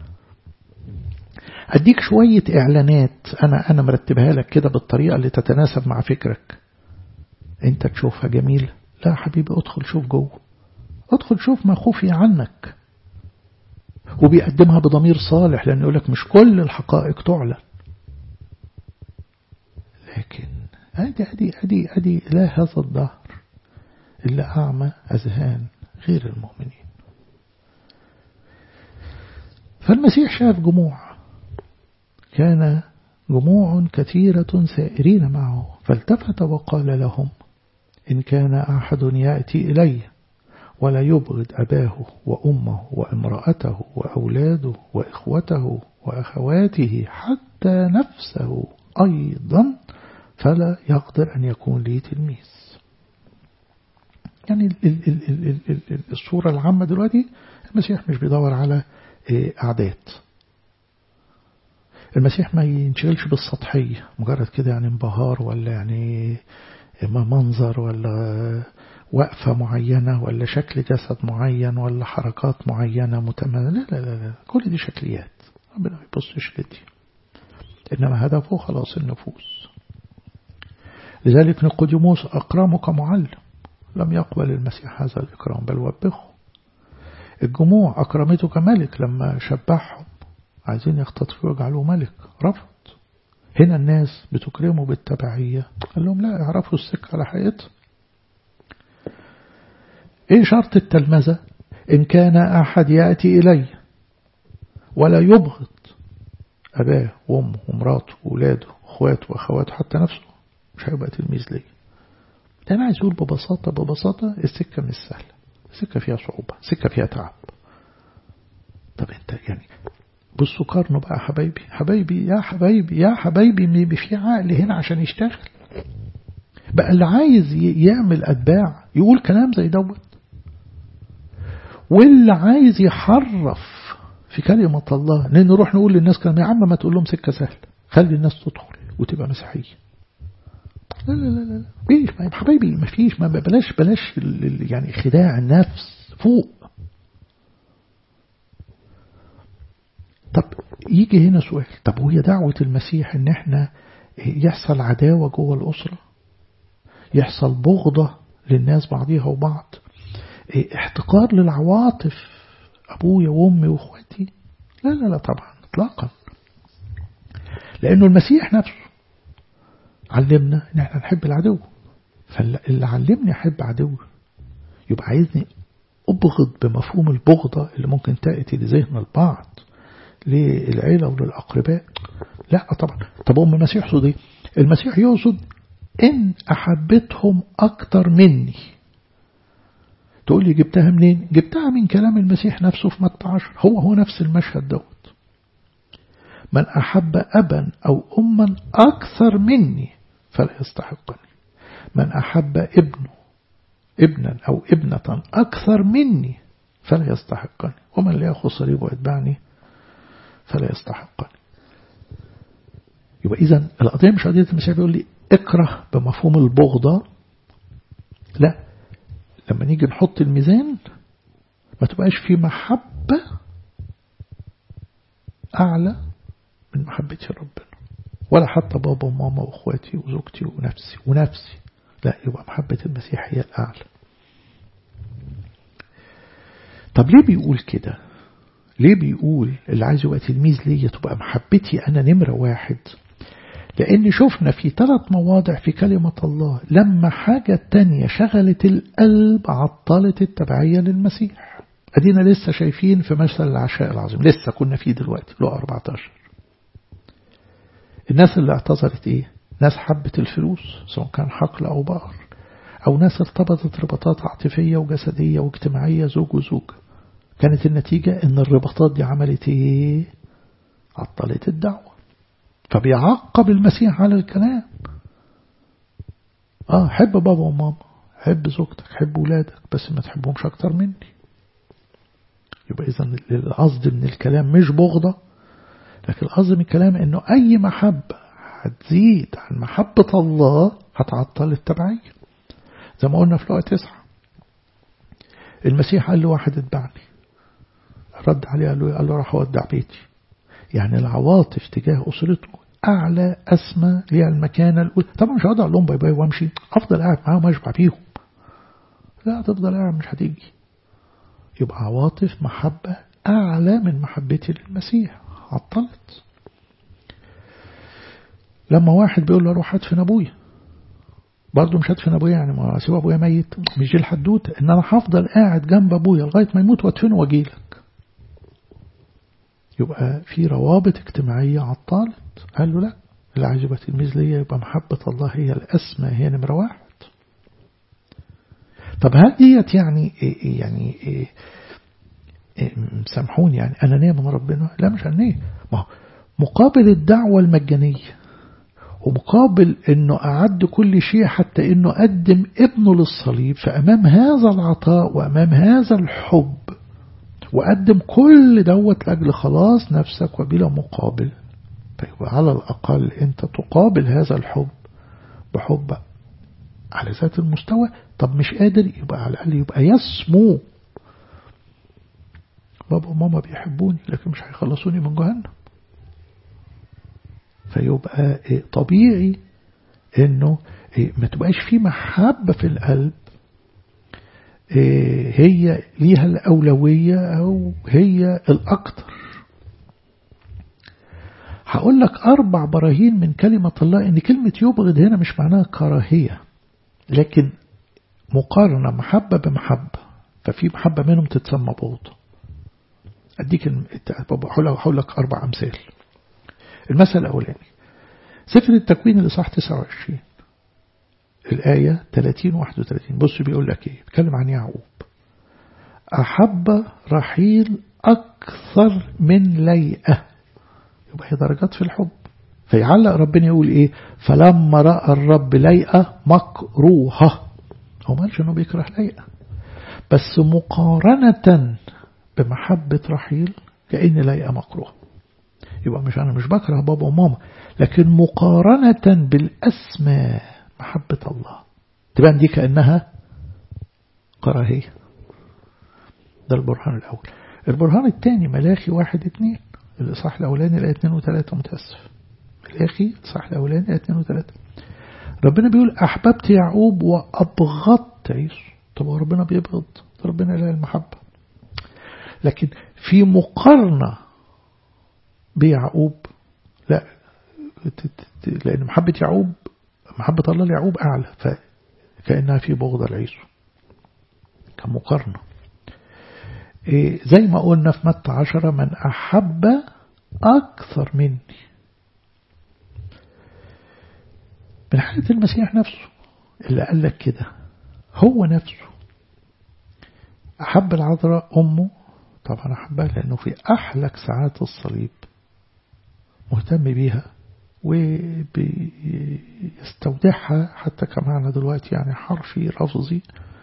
أديك شوية إعلانات أنا أنا مرتبها لك كده بالطريقة اللي تتناسب مع فكرك أنت تشوفها جميل لا حبيبي ادخل شوف جوه ادخل شوف ما خفي عنك وبيقدمها بضمير صالح لأنه يقولك مش كل الحقائق تعلن لكن أدي أدي أدي أدي لا هذا الظهر إلا أعمى أذهان غير المؤمنين فالمسيح شاف جموع كان جموع كثيرة سائرين معه فالتفت وقال لهم إن كان أحد يأتي إلي ولا يبغض أباه وأمه وامرأته وأولاده وإخوته وأخواته حتى نفسه أيضا فلا يقدر أن يكون لي تلميذ يعني الصورة العامة دلوقتي المسيح مش بيدور على أعداد المسيح ما ينشغلش بالسطحية مجرد كده يعني انبهار ولا يعني منظر ولا وقفة معينة ولا شكل جسد معين ولا حركات معينة متمنى لا لا لا, لا. كل دي شكليات ربنا ما يبصش لدي إنما هدفه خلاص النفوس لذلك نقوديموس أكرمك معلم لم يقبل المسيح هذا الإكرام بل وبخه الجموع أكرمته كملك لما شبعهم عايزين يختطفوا ويجعلوه ملك رفض هنا الناس بتكرمه بالتبعية قال لهم لا اعرفوا السكة على حقيقتها ايه شرط التلمذة ان كان احد يأتي الي ولا يبغض اباه وامه ومراته وولاده واخواته واخواته حتى نفسه مش هيبقى تلميذ ليا ده انا عايز اقول ببساطة ببساطة السكة مش سهلة سكة فيها صعوبة سكة فيها تعب طب انت يعني بصوا قارنوا بقى حبايبي حبايبي يا حبايبي يا حبايبي ما في عقل هنا عشان يشتغل بقى اللي عايز يعمل أتباع يقول كلام زي دوت واللي عايز يحرف في كلمة الله لأن نروح نقول للناس كلام يا عم ما تقول لهم سكة سهلة خلي الناس تدخل وتبقى مسيحية لا لا لا لا فيش ما حبايبي ما فيش ما بلاش بلاش يعني خداع النفس فوق طب يجي هنا سؤال طب وهي دعوة المسيح ان احنا يحصل عداوة جوه الأسرة يحصل بغضة للناس بعضيها وبعض احتقار للعواطف أبويا وأمي وأخواتي لا لا لا طبعا اطلاقا لأنه المسيح نفسه علمنا ان احنا نحب العدو فاللي علمني احب عدوي يبقى عايزني ابغض بمفهوم البغضة اللي ممكن تأتي لذهن البعض للعيلة وللأقرباء لا طبعا طب أم المسيح يقصد ايه المسيح يقصد إن أحبتهم أكتر مني تقول لي جبتها منين جبتها من كلام المسيح نفسه في متى عشر هو هو نفس المشهد دوت من أحب أبا أو أما أكثر مني فلا يستحقني من أحب ابنه ابنا أو ابنة أكثر مني فلا يستحقني ومن لا يأخذ صليب ويتبعني فلا يستحقني يبقى إذا القضية مش قضية المسيح بيقول لي اكره بمفهوم البغضة لا لما نيجي نحط الميزان ما تبقاش في محبة أعلى من محبتي ربنا ولا حتى بابا وماما واخواتي وزوجتي ونفسي ونفسي لا يبقى محبة المسيح هي الأعلى طب ليه بيقول كده ليه بيقول اللي عايز يبقى تلميذ ليا تبقى محبتي أنا نمرة واحد لأن شفنا في ثلاث مواضع في كلمة الله لما حاجة تانية شغلت القلب عطلت التبعية للمسيح أدينا لسه شايفين في مثل العشاء العظيم لسه كنا فيه دلوقتي لو 14 الناس اللي اعتذرت ايه ناس حبت الفلوس سواء كان حقل أو بقر أو ناس ارتبطت رباطات عاطفية وجسدية واجتماعية زوج وزوج كانت النتيجة ان الرباطات دي عملت ايه عطلت الدعوة فبيعقب المسيح على الكلام اه حب بابا وماما حب زوجتك حب ولادك بس ما تحبهمش اكتر مني يبقى اذا القصد من الكلام مش بغضة لكن القصد من الكلام انه اي محبة هتزيد عن محبة الله هتعطل التبعية زي ما قلنا في لقاء تسعة المسيح قال له واحد اتبعني رد عليه قال له, قال له راح اودع بيتي يعني العواطف تجاه أسرته أعلى أسمى ليها المكانة الأولى طبعا مش هقعد أقول لهم باي باي وأمشي أفضل قاعد معاهم وأشبع بيهم لا تفضل قاعد مش هتيجي يبقى عواطف محبة أعلى من محبتي للمسيح عطلت لما واحد بيقول له روح هدفن أبويا برضه مش هدفن أبويا يعني ما أسيب أبويا ميت مش دي الحدوتة إن أنا هفضل قاعد جنب أبويا لغاية ما يموت وأدفنه وأجيلك يبقى في روابط اجتماعية عطلت قال له لا اللي عايز يبقى تلميذ ليا يبقى محبة الله هي الأسمى هي نمرة واحد طب هل ديت يعني إيه يعني إيه إيه سامحوني يعني أنانية من ربنا لا مش أنانية ما مقابل الدعوة المجانية ومقابل أنه أعد كل شيء حتى أنه قدم ابنه للصليب فأمام هذا العطاء وأمام هذا الحب وقدم كل دوت لأجل خلاص نفسك وبلا مقابل فيبقى على الأقل أنت تقابل هذا الحب بحب على ذات المستوى طب مش قادر يبقى على الأقل يبقى يسمو بابا وماما بيحبوني لكن مش هيخلصوني من جهنم فيبقى طبيعي انه ما تبقاش في محبة في القلب هي ليها الأولوية أو هي الأكثر هقول لك أربع براهين من كلمة الله إن كلمة يبغض هنا مش معناها كراهية لكن مقارنة محبة بمحبة ففي محبة منهم تتسمى بغض أديك هقول لك أربع أمثال المثل الأولاني سفر التكوين الإصحاح 29 الآية 30 31 بص بيقول لك إيه بيتكلم عن يعقوب أحب رحيل أكثر من ليئة يبقى هي درجات في الحب فيعلق ربنا يقول إيه فلما رأى الرب ليئة مكروهة هو ما قالش إنه بيكره ليئة بس مقارنة بمحبة رحيل كأن ليئة مكروه يبقى مش أنا مش بكره بابا وماما لكن مقارنة بالأسمى محبة الله تبان دي كأنها كراهية ده البرهان الأول البرهان الثاني ملاخي واحد اتنين الإصحاح الأولاني الآية اتنين وتلاتة متأسف ملاخي الإصحاح الأولاني الآية اتنين وتلاتة ربنا بيقول أحببت يعقوب وأبغضت عيسو طب هو ربنا بيبغض ربنا إله المحبة لكن في مقارنة بيعقوب لا لأن محبة يعقوب محبة الله ليعقوب أعلى فكأنها في بغض العيسو كمقارنة إيه زي ما قلنا في متى عشرة من أحب أكثر مني من حالة المسيح نفسه اللي قال لك كده هو نفسه أحب العذراء أمه طبعا أحبها لأنه في أحلك ساعات الصليب مهتم بيها وبيستودعها حتى كمعنى دلوقتي يعني حرفي لفظي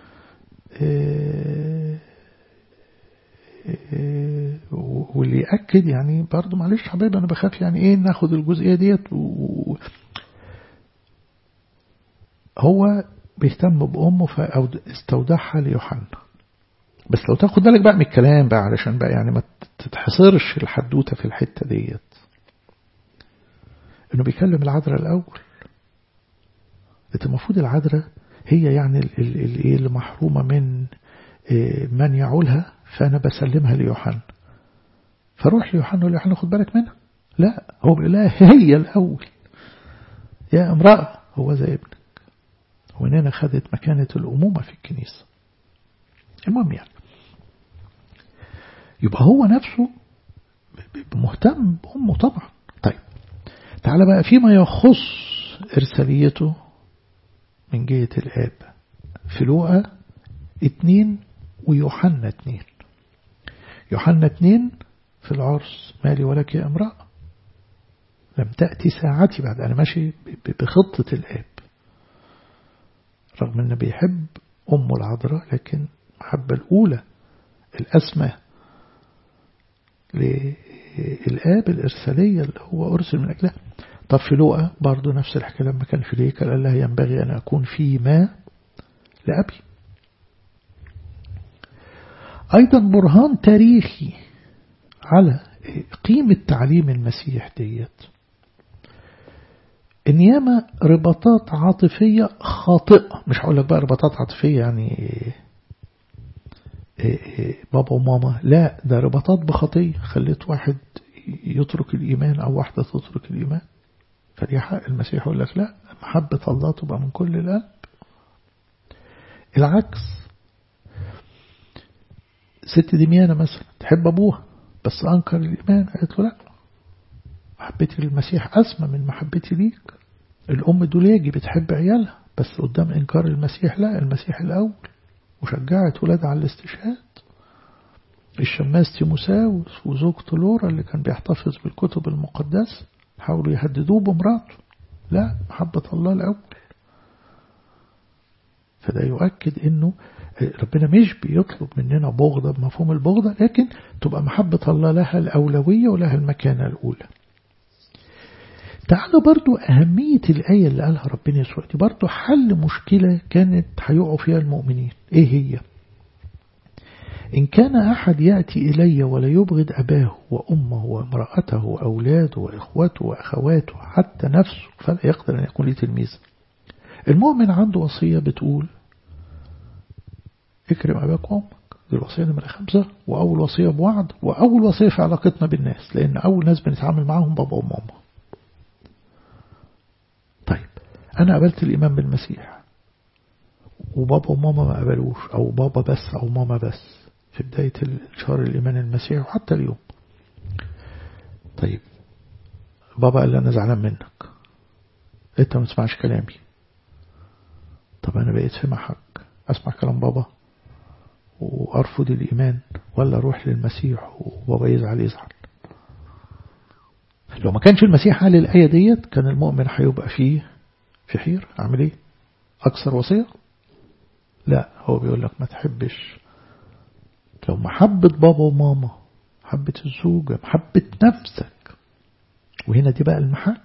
واللي يأكد يعني برضه معلش حبيبي أنا بخاف يعني إيه ناخد الجزئية ديت و... هو بيهتم بأمه فاستودعها ليوحنا بس لو تاخد بالك بقى من الكلام بقى علشان بقى يعني ما تتحصرش الحدوتة في الحتة ديت انه بيكلم العذراء الاول انت المفروض العذراء هي يعني الايه اللي محرومة من من يعولها فانا بسلمها ليوحنا فروح ليوحنا وليوحنا خد بالك منها لا هو بيقول لها هي الاول يا امرأة هو زي ابنك وهنا خدت مكانة الأمومة في الكنيسة المهم يعني يبقى هو نفسه مهتم بأمه طبعا طيب تعالى بقى فيما يخص إرساليته من جهة الآب في لوقا اتنين ويوحنا اتنين يوحنا اتنين في العرس مالي ولك يا امرأة لم تأتي ساعتي بعد أنا ماشي بخطة الآب رغم أنه بيحب أمه العذراء لكن المحبة الأولى الأسمى للآب الإرسالية اللي هو أرسل من أجلها طب في لوقا برضو نفس الحكاية لما كان في ليكا قال لها ينبغي أن أكون فيما لأبي أيضا برهان تاريخي على قيمة تعليم المسيح ديت إن ياما رباطات عاطفية خاطئة مش هقول لك بقى رباطات عاطفية يعني بابا وماما لا ده رباطات بخطية خليت واحد يترك الإيمان أو واحدة تترك الإيمان فدي حق المسيح يقول لك لا محبة الله تبقى من كل القلب العكس ست دميانة مثلا تحب أبوها بس أنكر الإيمان قالت له لا محبتي للمسيح أسمى من محبتي ليك الأم دولاجي بتحب عيالها بس قدام إنكار المسيح لا المسيح الأول وشجعت ولادها على الاستشهاد الشماس تيموساوس وزوجته لورا اللي كان بيحتفظ بالكتب المقدسة حاولوا يهددوه بمراته لا محبة الله الأول فده يؤكد انه ربنا مش بيطلب مننا بغضة بمفهوم البغضة لكن تبقى محبة الله لها الأولوية ولها المكانة الأولى تعالوا برضو أهمية الآية اللي قالها ربنا يسوع دي برضو حل مشكلة كانت هيقعوا فيها المؤمنين إيه هي إن كان أحد يأتي إلي ولا يبغض أباه وأمه وامرأته وأولاده وإخوته وأخواته حتى نفسه فلا يقدر أن يكون لي تلميذ المؤمن عنده وصية بتقول اكرم أباك وأمك دي الوصية نمرة خمسة وأول وصية بوعد وأول وصية في علاقتنا بالناس لأن أول ناس بنتعامل معاهم بابا وماما طيب أنا قبلت الإيمان بالمسيح وبابا وماما ما قبلوش أو بابا بس أو ماما بس في بداية انتشار الإيمان المسيحي وحتى اليوم طيب بابا قال لي أنا زعلان منك أنت ما تسمعش كلامي طب أنا بقيت في محك أسمع كلام بابا وأرفض الإيمان ولا أروح للمسيح وبابا يزعل يزعل لو ما كانش المسيح قال الآية ديت كان المؤمن هيبقى فيه في حير أعمل إيه أكثر وصية لا هو بيقول لك ما تحبش لو محبة بابا وماما محبة الزوجة محبة نفسك وهنا دي بقى المحك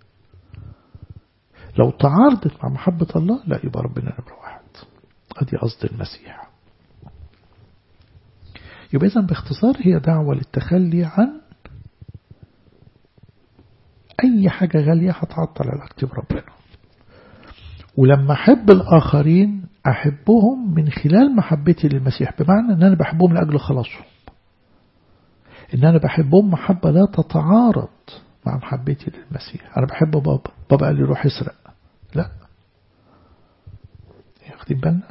لو تعارضت مع محبة الله لا يبقى ربنا نمرة واحد ادي قصد المسيح يبقى إذن باختصار هي دعوة للتخلي عن أي حاجة غالية هتعطل علاقتي بربنا ولما أحب الآخرين أحبهم من خلال محبتي للمسيح بمعنى أن أنا بحبهم لأجل خلاصهم إن أنا بحبهم محبة لا تتعارض مع محبتي للمسيح أنا بحب بابا بابا قال لي روح اسرق لا واخدين بالنا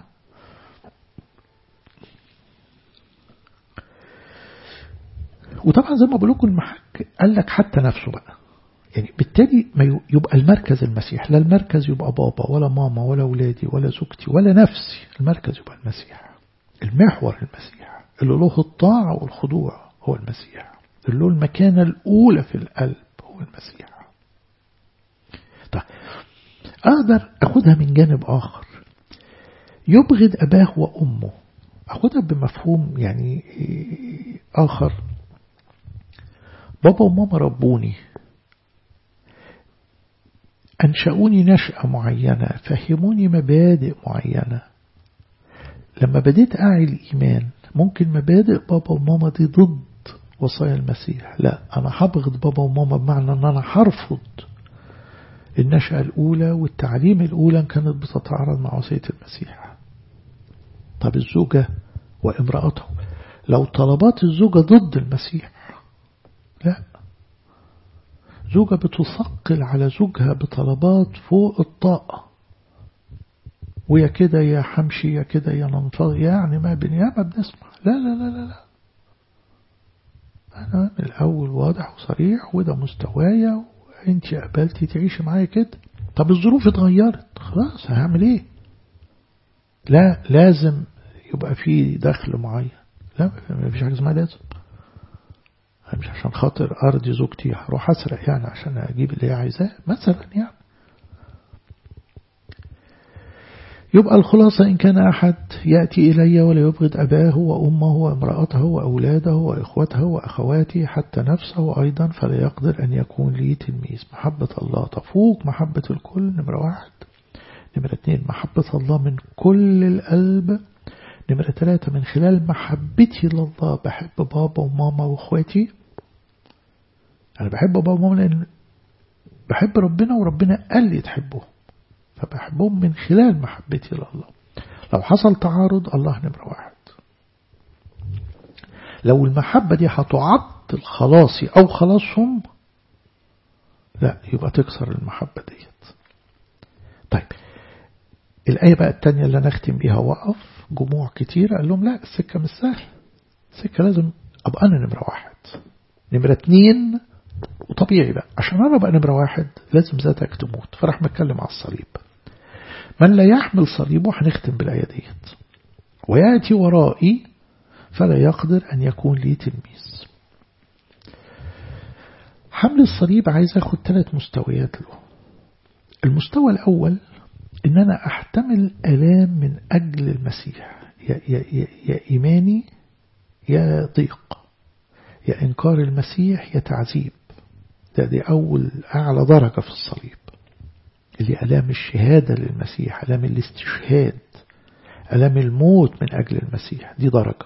وطبعا زي ما بقول لكم المحك قال لك حتى نفسه بقى يعني بالتالي ما يبقى المركز المسيح لا المركز يبقى بابا ولا ماما ولا أولادي ولا زوجتي ولا نفسي المركز يبقى المسيح المحور المسيح اللي له الطاعة والخضوع هو المسيح اللي له المكانة الأولى في القلب هو المسيح طيب أقدر أخدها من جانب آخر يبغض أباه وأمه أخدها بمفهوم يعني آخر بابا وماما ربوني أنشأوني نشأة معينة فهموني مبادئ معينة لما بديت أعي الإيمان ممكن مبادئ بابا وماما دي ضد وصايا المسيح لا أنا هبغض بابا وماما بمعنى أن أنا هرفض النشأة الأولى والتعليم الأولى كانت بتتعارض مع وصية المسيح طب الزوجة وامرأته لو طلبات الزوجة ضد المسيح لا زوجة بتثقل على زوجها بطلبات فوق الطاقة ويا كده يا حمشي يا كده يا ننفض يعني ما بنيامة بنسمع لا لا لا لا لا أنا من الأول واضح وصريح وده مستوايا وانت قبلتي تعيشي معايا كده طب الظروف اتغيرت خلاص هعمل ايه لا لازم يبقى في دخل معين لا ما فيش حاجة اسمها لازم مش عشان خاطر أرضي زوجتي هروح أسرق يعني عشان أجيب اللي هي عايزاه مثلا يعني يبقى الخلاصة إن كان أحد يأتي إلي ولا يبغض أباه وأمه وامرأته وأولاده وإخوته وأخواته حتى نفسه أيضا فلا يقدر أن يكون لي تلميذ محبة الله تفوق محبة الكل نمرة واحد نمرة اثنين محبة الله من كل القلب نمرة ثلاثة من خلال محبتي لله بحب بابا وماما وإخواتي أنا بحب بابا وماما لأن بحب ربنا وربنا قال لي تحبه فبحبهم من خلال محبتي لله لو حصل تعارض الله نمرة واحد لو المحبة دي هتعطل خلاصي أو خلاصهم لا يبقى تكسر المحبة ديت طيب الآية بقى التانية اللي نختم بيها وقف جموع كتير قال لهم لا السكة مش سهل السكة لازم أبقى أنا نمرة واحد نمرة اتنين وطبيعي بقى عشان أنا بقى نمرة واحد لازم ذاتك تموت فراح متكلم على الصليب من لا يحمل صليبه هنختم بالآية ديت ويأتي ورائي فلا يقدر أن يكون لي تلميذ حمل الصليب عايز أخد ثلاث مستويات له المستوى الأول إن أنا أحتمل ألام من أجل المسيح يا, يا, يا, يا إيماني يا ضيق يا إنكار المسيح يا تعذيب ده دي أول أعلى درجة في الصليب اللي ألام الشهادة للمسيح ألام الاستشهاد ألام الموت من أجل المسيح دي درجة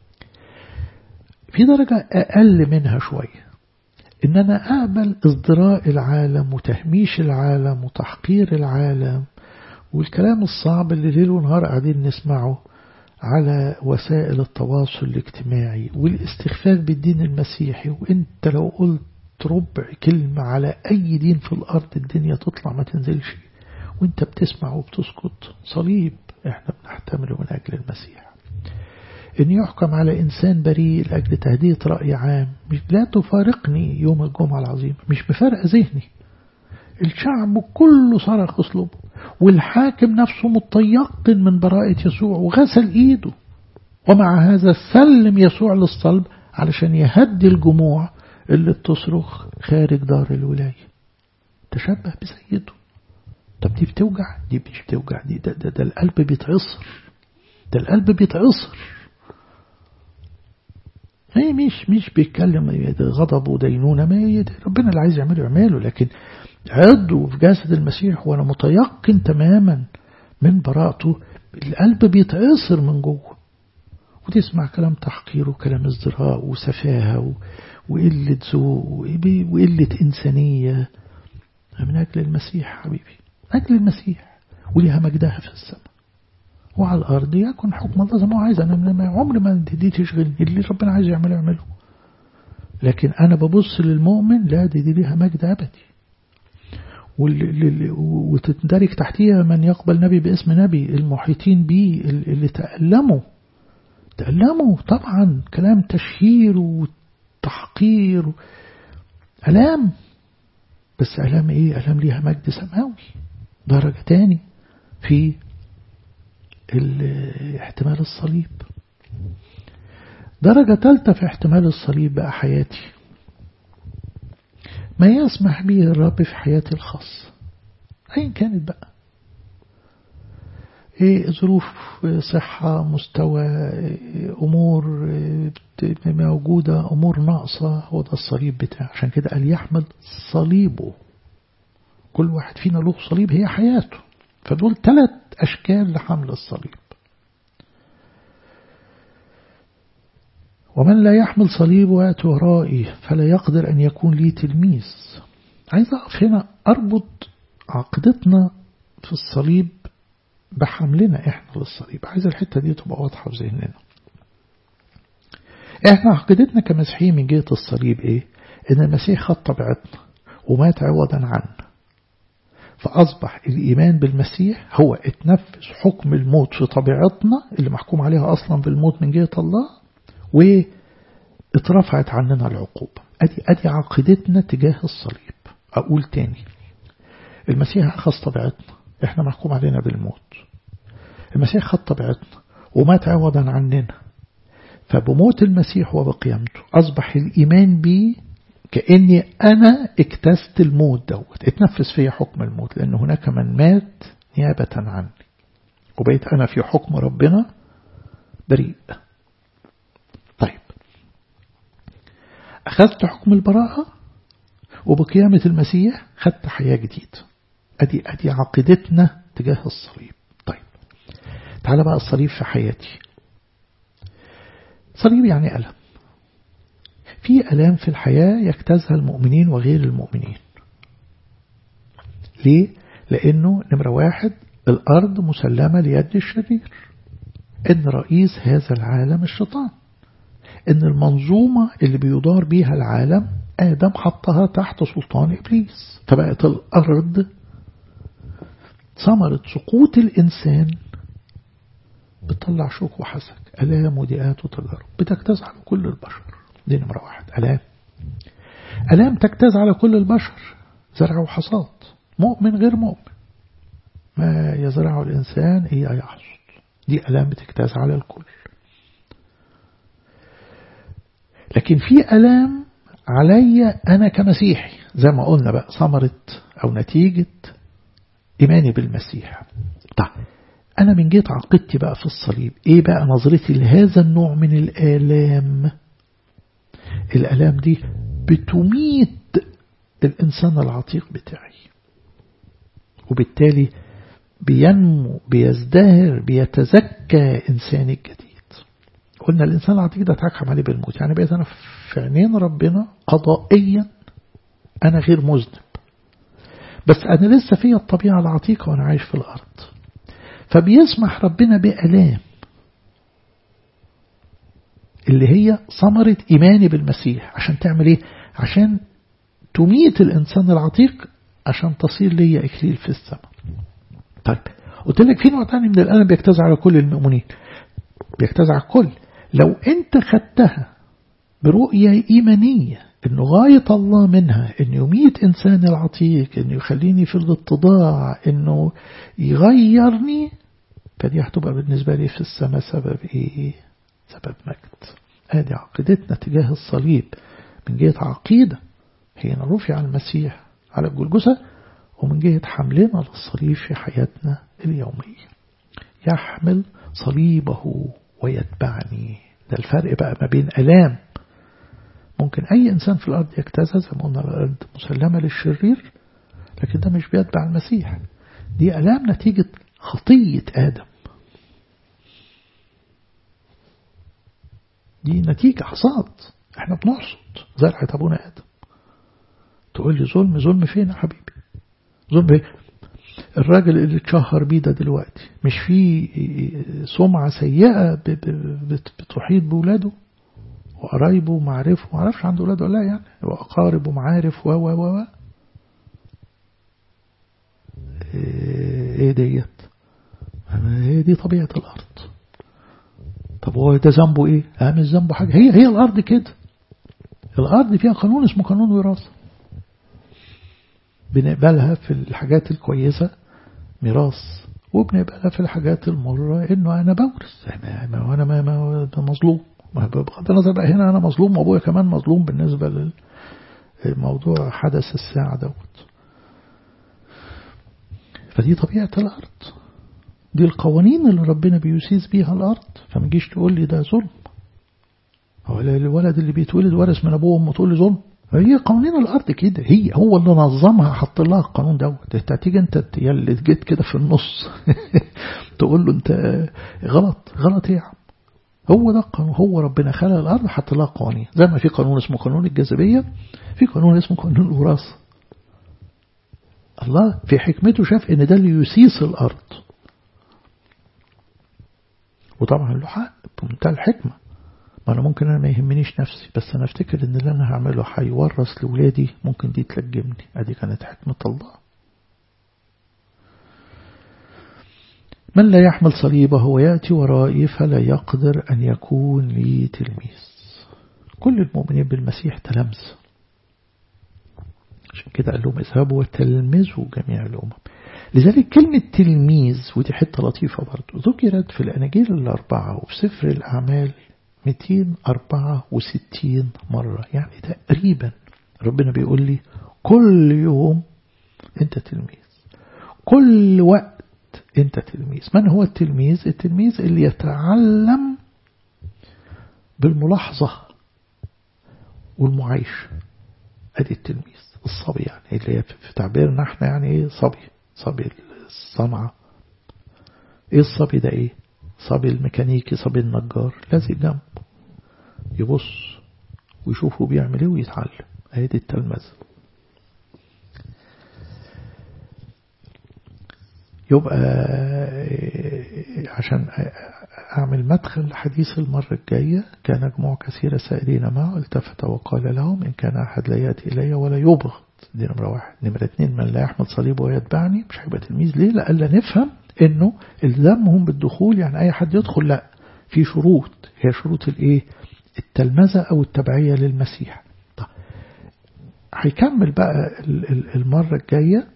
في درجة أقل منها شوية إن أنا أقبل ازدراء العالم وتهميش العالم وتحقير العالم والكلام الصعب اللي ليل ونهار قاعدين نسمعه على وسائل التواصل الاجتماعي والاستخفاف بالدين المسيحي وانت لو قلت ربع كلمة على أي دين في الأرض الدنيا تطلع ما تنزلش وانت بتسمع وبتسكت صليب احنا بنحتمله من أجل المسيح إن يحكم على إنسان بريء لأجل تهدية رأي عام مش لا تفارقني يوم الجمعة العظيم مش بفرق ذهني الشعب كله صرخ اسلوبه والحاكم نفسه متيقن من براءة يسوع وغسل ايده ومع هذا سلم يسوع للصلب علشان يهدي الجموع اللي بتصرخ خارج دار الولاية تشبه بسيده طب دي بتوجع دي مش بتوجع دي ده, ده, ده القلب بيتعصر ده القلب بيتعصر هي مش مش بيتكلم غضب ودينونة ما هي ربنا اللي عايز يعمله يعمله لكن عضو في جسد المسيح وانا متيقن تماما من براءته القلب بيتعصر من جوه وتسمع كلام تحقير وكلام ازدراء وسفاهة وقلة ذوق وقلة إنسانية من أجل المسيح حبيبي أجل المسيح وليها مجدها في السماء وعلى الأرض يكون حكم الله زي ما هو عايز أنا عمري ما دي تشغلني اللي ربنا عايز يعمله يعمله لكن أنا ببص للمؤمن لا دي, دي ليها مجد أبدي وتندرج تحتيها من يقبل نبي باسم نبي المحيطين به اللي تألموا تألموا طبعا كلام تشهير وتحقير ألام بس ألام إيه ألام ليها مجد سماوي درجة تاني في احتمال الصليب درجة ثالثة في احتمال الصليب بقى حياتي ما يسمح به الرب في حياتي الخاصة أين كانت بقى إيه ظروف صحة مستوى أمور موجودة أمور ناقصة هو ده الصليب بتاعه عشان كده قال يحمل صليبه كل واحد فينا له صليب هي حياته فدول ثلاث أشكال لحمل الصليب ومن لا يحمل صليب ويأتي ورائي فلا يقدر أن يكون لي تلميذ عايز أقف هنا أربط عقدتنا في الصليب بحملنا إحنا للصليب عايز الحتة دي تبقى واضحة في ذهننا إحنا عقدتنا كمسيحيين من جهة الصليب إيه إن المسيح خد طبيعتنا ومات عوضا عنا فأصبح الإيمان بالمسيح هو اتنفذ حكم الموت في طبيعتنا اللي محكوم عليها أصلا بالموت من جهة الله واترفعت عننا العقوبة أدي, أدي عقيدتنا تجاه الصليب أقول تاني المسيح أخذ طبيعتنا إحنا محكوم علينا بالموت المسيح خد طبيعتنا ومات عوضا عننا فبموت المسيح وبقيامته أصبح الإيمان بي كأني أنا اكتست الموت دوت اتنفذ فيا حكم الموت لأن هناك من مات نيابة عني وبقيت أنا في حكم ربنا بريء طيب أخذت حكم البراءة وبقيامة المسيح خدت حياة جديدة أدي, أدي عقيدتنا تجاه الصليب طيب تعال بقى الصليب في حياتي صليب يعني ألم في ألام في الحياة يجتازها المؤمنين وغير المؤمنين ليه؟ لأنه نمرة واحد الأرض مسلمة ليد الشرير إن رئيس هذا العالم الشيطان إن المنظومة اللي بيدار بيها العالم آدم حطها تحت سلطان إبليس فبقت الأرض ثمرة سقوط الإنسان بتطلع شوك وحسك ألام ودئات وتجارب بتجتاز على كل البشر دي نمرة واحد ألام ألام تجتاز على كل البشر زرع وحصاد مؤمن غير مؤمن ما يزرعه الإنسان إياه يحصد دي ألام بتجتاز على الكل لكن في ألام علي أنا كمسيحي زي ما قلنا بقى ثمرة أو نتيجة إيماني بالمسيح طيب أنا من جهة عقيدتي بقى في الصليب إيه بقى نظرتي لهذا النوع من الآلام الآلام دي بتميت الإنسان العتيق بتاعي وبالتالي بينمو بيزدهر بيتزكى إنساني الجديد قلنا الإنسان العتيق ده تحكم عليه بالموت يعني بقيت أنا في عينين ربنا قضائيا أنا غير مذنب بس أنا لسه فيا الطبيعة العتيقة وأنا عايش في الأرض فبيسمح ربنا بألام اللي هي ثمرة إيماني بالمسيح عشان تعمل إيه عشان تميت الإنسان العتيق عشان تصير لي إكليل في السماء طيب قلت لك في نوع تاني من الألم بيجتاز على كل المؤمنين بيجتاز على الكل لو أنت خدتها برؤية إيمانية إنه غاية الله منها إنه يميت إنسان العتيق إنه يخليني في الاتضاع إنه يغيرني فدي هتبقى بالنسبة لي في السماء سبب إيه سبب مجد هذه عقيدتنا تجاه الصليب من جهة عقيدة حين رفع المسيح على الجلجسة ومن جهة حملنا للصليب في حياتنا اليومية يحمل صليبه ويتبعني ده الفرق بقى ما بين ألام ممكن أي إنسان في الأرض يجتازها زي ما قلنا الأرض مسلمة للشرير لكن ده مش بيتبع المسيح دي ألام نتيجة خطية آدم دي نتيجة حصاد احنا بنحصد زرعة أبونا آدم تقول لي ظلم ظلم فين يا حبيبي ظلم ايه الراجل اللي اتشهر بيه ده دلوقتي مش في سمعة سيئة بتحيط بولاده وقرايبه ومعارفه ما اعرفش عنده ولاد ولا لا يعني وأقارب ومعارف و و و ايه ديت هي دي طبيعة الأرض طب هو ده ذنبه ايه اه مش ذنبه حاجة هي هي الأرض كده الأرض فيها قانون اسمه قانون وراثة بنقبلها في الحاجات الكويسة ميراث وبنقبلها في الحاجات المرة انه انا بورث ما انا ما, ما مظلوم بغض النظر بقى هنا انا مظلوم وابويا كمان مظلوم بالنسبة للموضوع حدث الساعة دوت فدي طبيعة الأرض دي القوانين اللي ربنا بيسيس بيها الأرض فما تجيش تقول لي ده ظلم هو الولد اللي بيتولد ورث من أبوه وأمه تقول لي ظلم هي قوانين الأرض كده هي هو اللي نظمها حط لها القانون دوت انت تيجي انت يا اللي جيت كده في النص تقول له انت غلط غلط ايه يا عم هو ده القانون هو ربنا خلق الأرض حط لها قوانين زي ما في قانون اسمه قانون الجاذبية في قانون اسمه قانون الوراثة الله في حكمته شاف ان ده اللي يسيس الأرض وطبعا له حق بمنتهى الحكمة ما أنا ممكن أنا ما يهمنيش نفسي بس أنا أفتكر إن اللي أنا هعمله هيورث لولادي ممكن دي تلجمني أدي كانت حكمة الله من لا يحمل صليبه ويأتي ورائي فلا يقدر أن يكون لي تلميذ كل المؤمنين بالمسيح تلمذ عشان كده قال لهم اذهبوا وتلمذوا جميع الأمم لذلك كلمة تلميذ ودي حتة لطيفة برضو ذكرت في الأناجيل الأربعة وفي سفر الأعمال 264 مرة يعني تقريبا ربنا بيقول لي كل يوم أنت تلميذ كل وقت أنت تلميذ من هو التلميذ التلميذ اللي يتعلم بالملاحظة والمعايشة أدي التلميذ الصبي يعني اللي في تعبيرنا احنا يعني ايه صبي صبي الصنعة ايه الصبي ده ايه صبي الميكانيكي صبي النجار لازق جنبه يبص ويشوفه بيعمل ايه ويتعلم اهي دي التلمذة يبقى عشان أعمل مدخل لحديث المرة الجاية كان مجموعة كثيرة سائلين معه التفت وقال لهم إن كان أحد لا يأتي إلي ولا يبغض دي نمرة واحد نمرة اتنين من لا يحمل صليبه ويتبعني مش هيبقى تلميذ ليه لألا نفهم إنه الزامهم بالدخول يعني أي حد يدخل لا في شروط هي شروط الإيه التلمذة أو التبعية للمسيح طيب هيكمل بقى المرة الجاية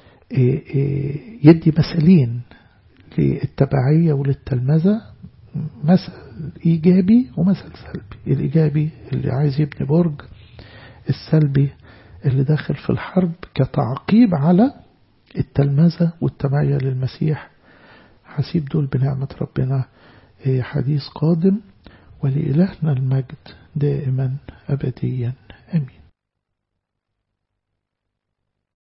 يدي مثالين للتبعية وللتلمذة مثل إيجابي ومثل سلبي الإيجابي اللي عايز يبني برج السلبي اللي داخل في الحرب كتعقيب على التلمذة والتبعية للمسيح حسيب دول بنعمة ربنا حديث قادم ولإلهنا المجد دائما أبديا أمين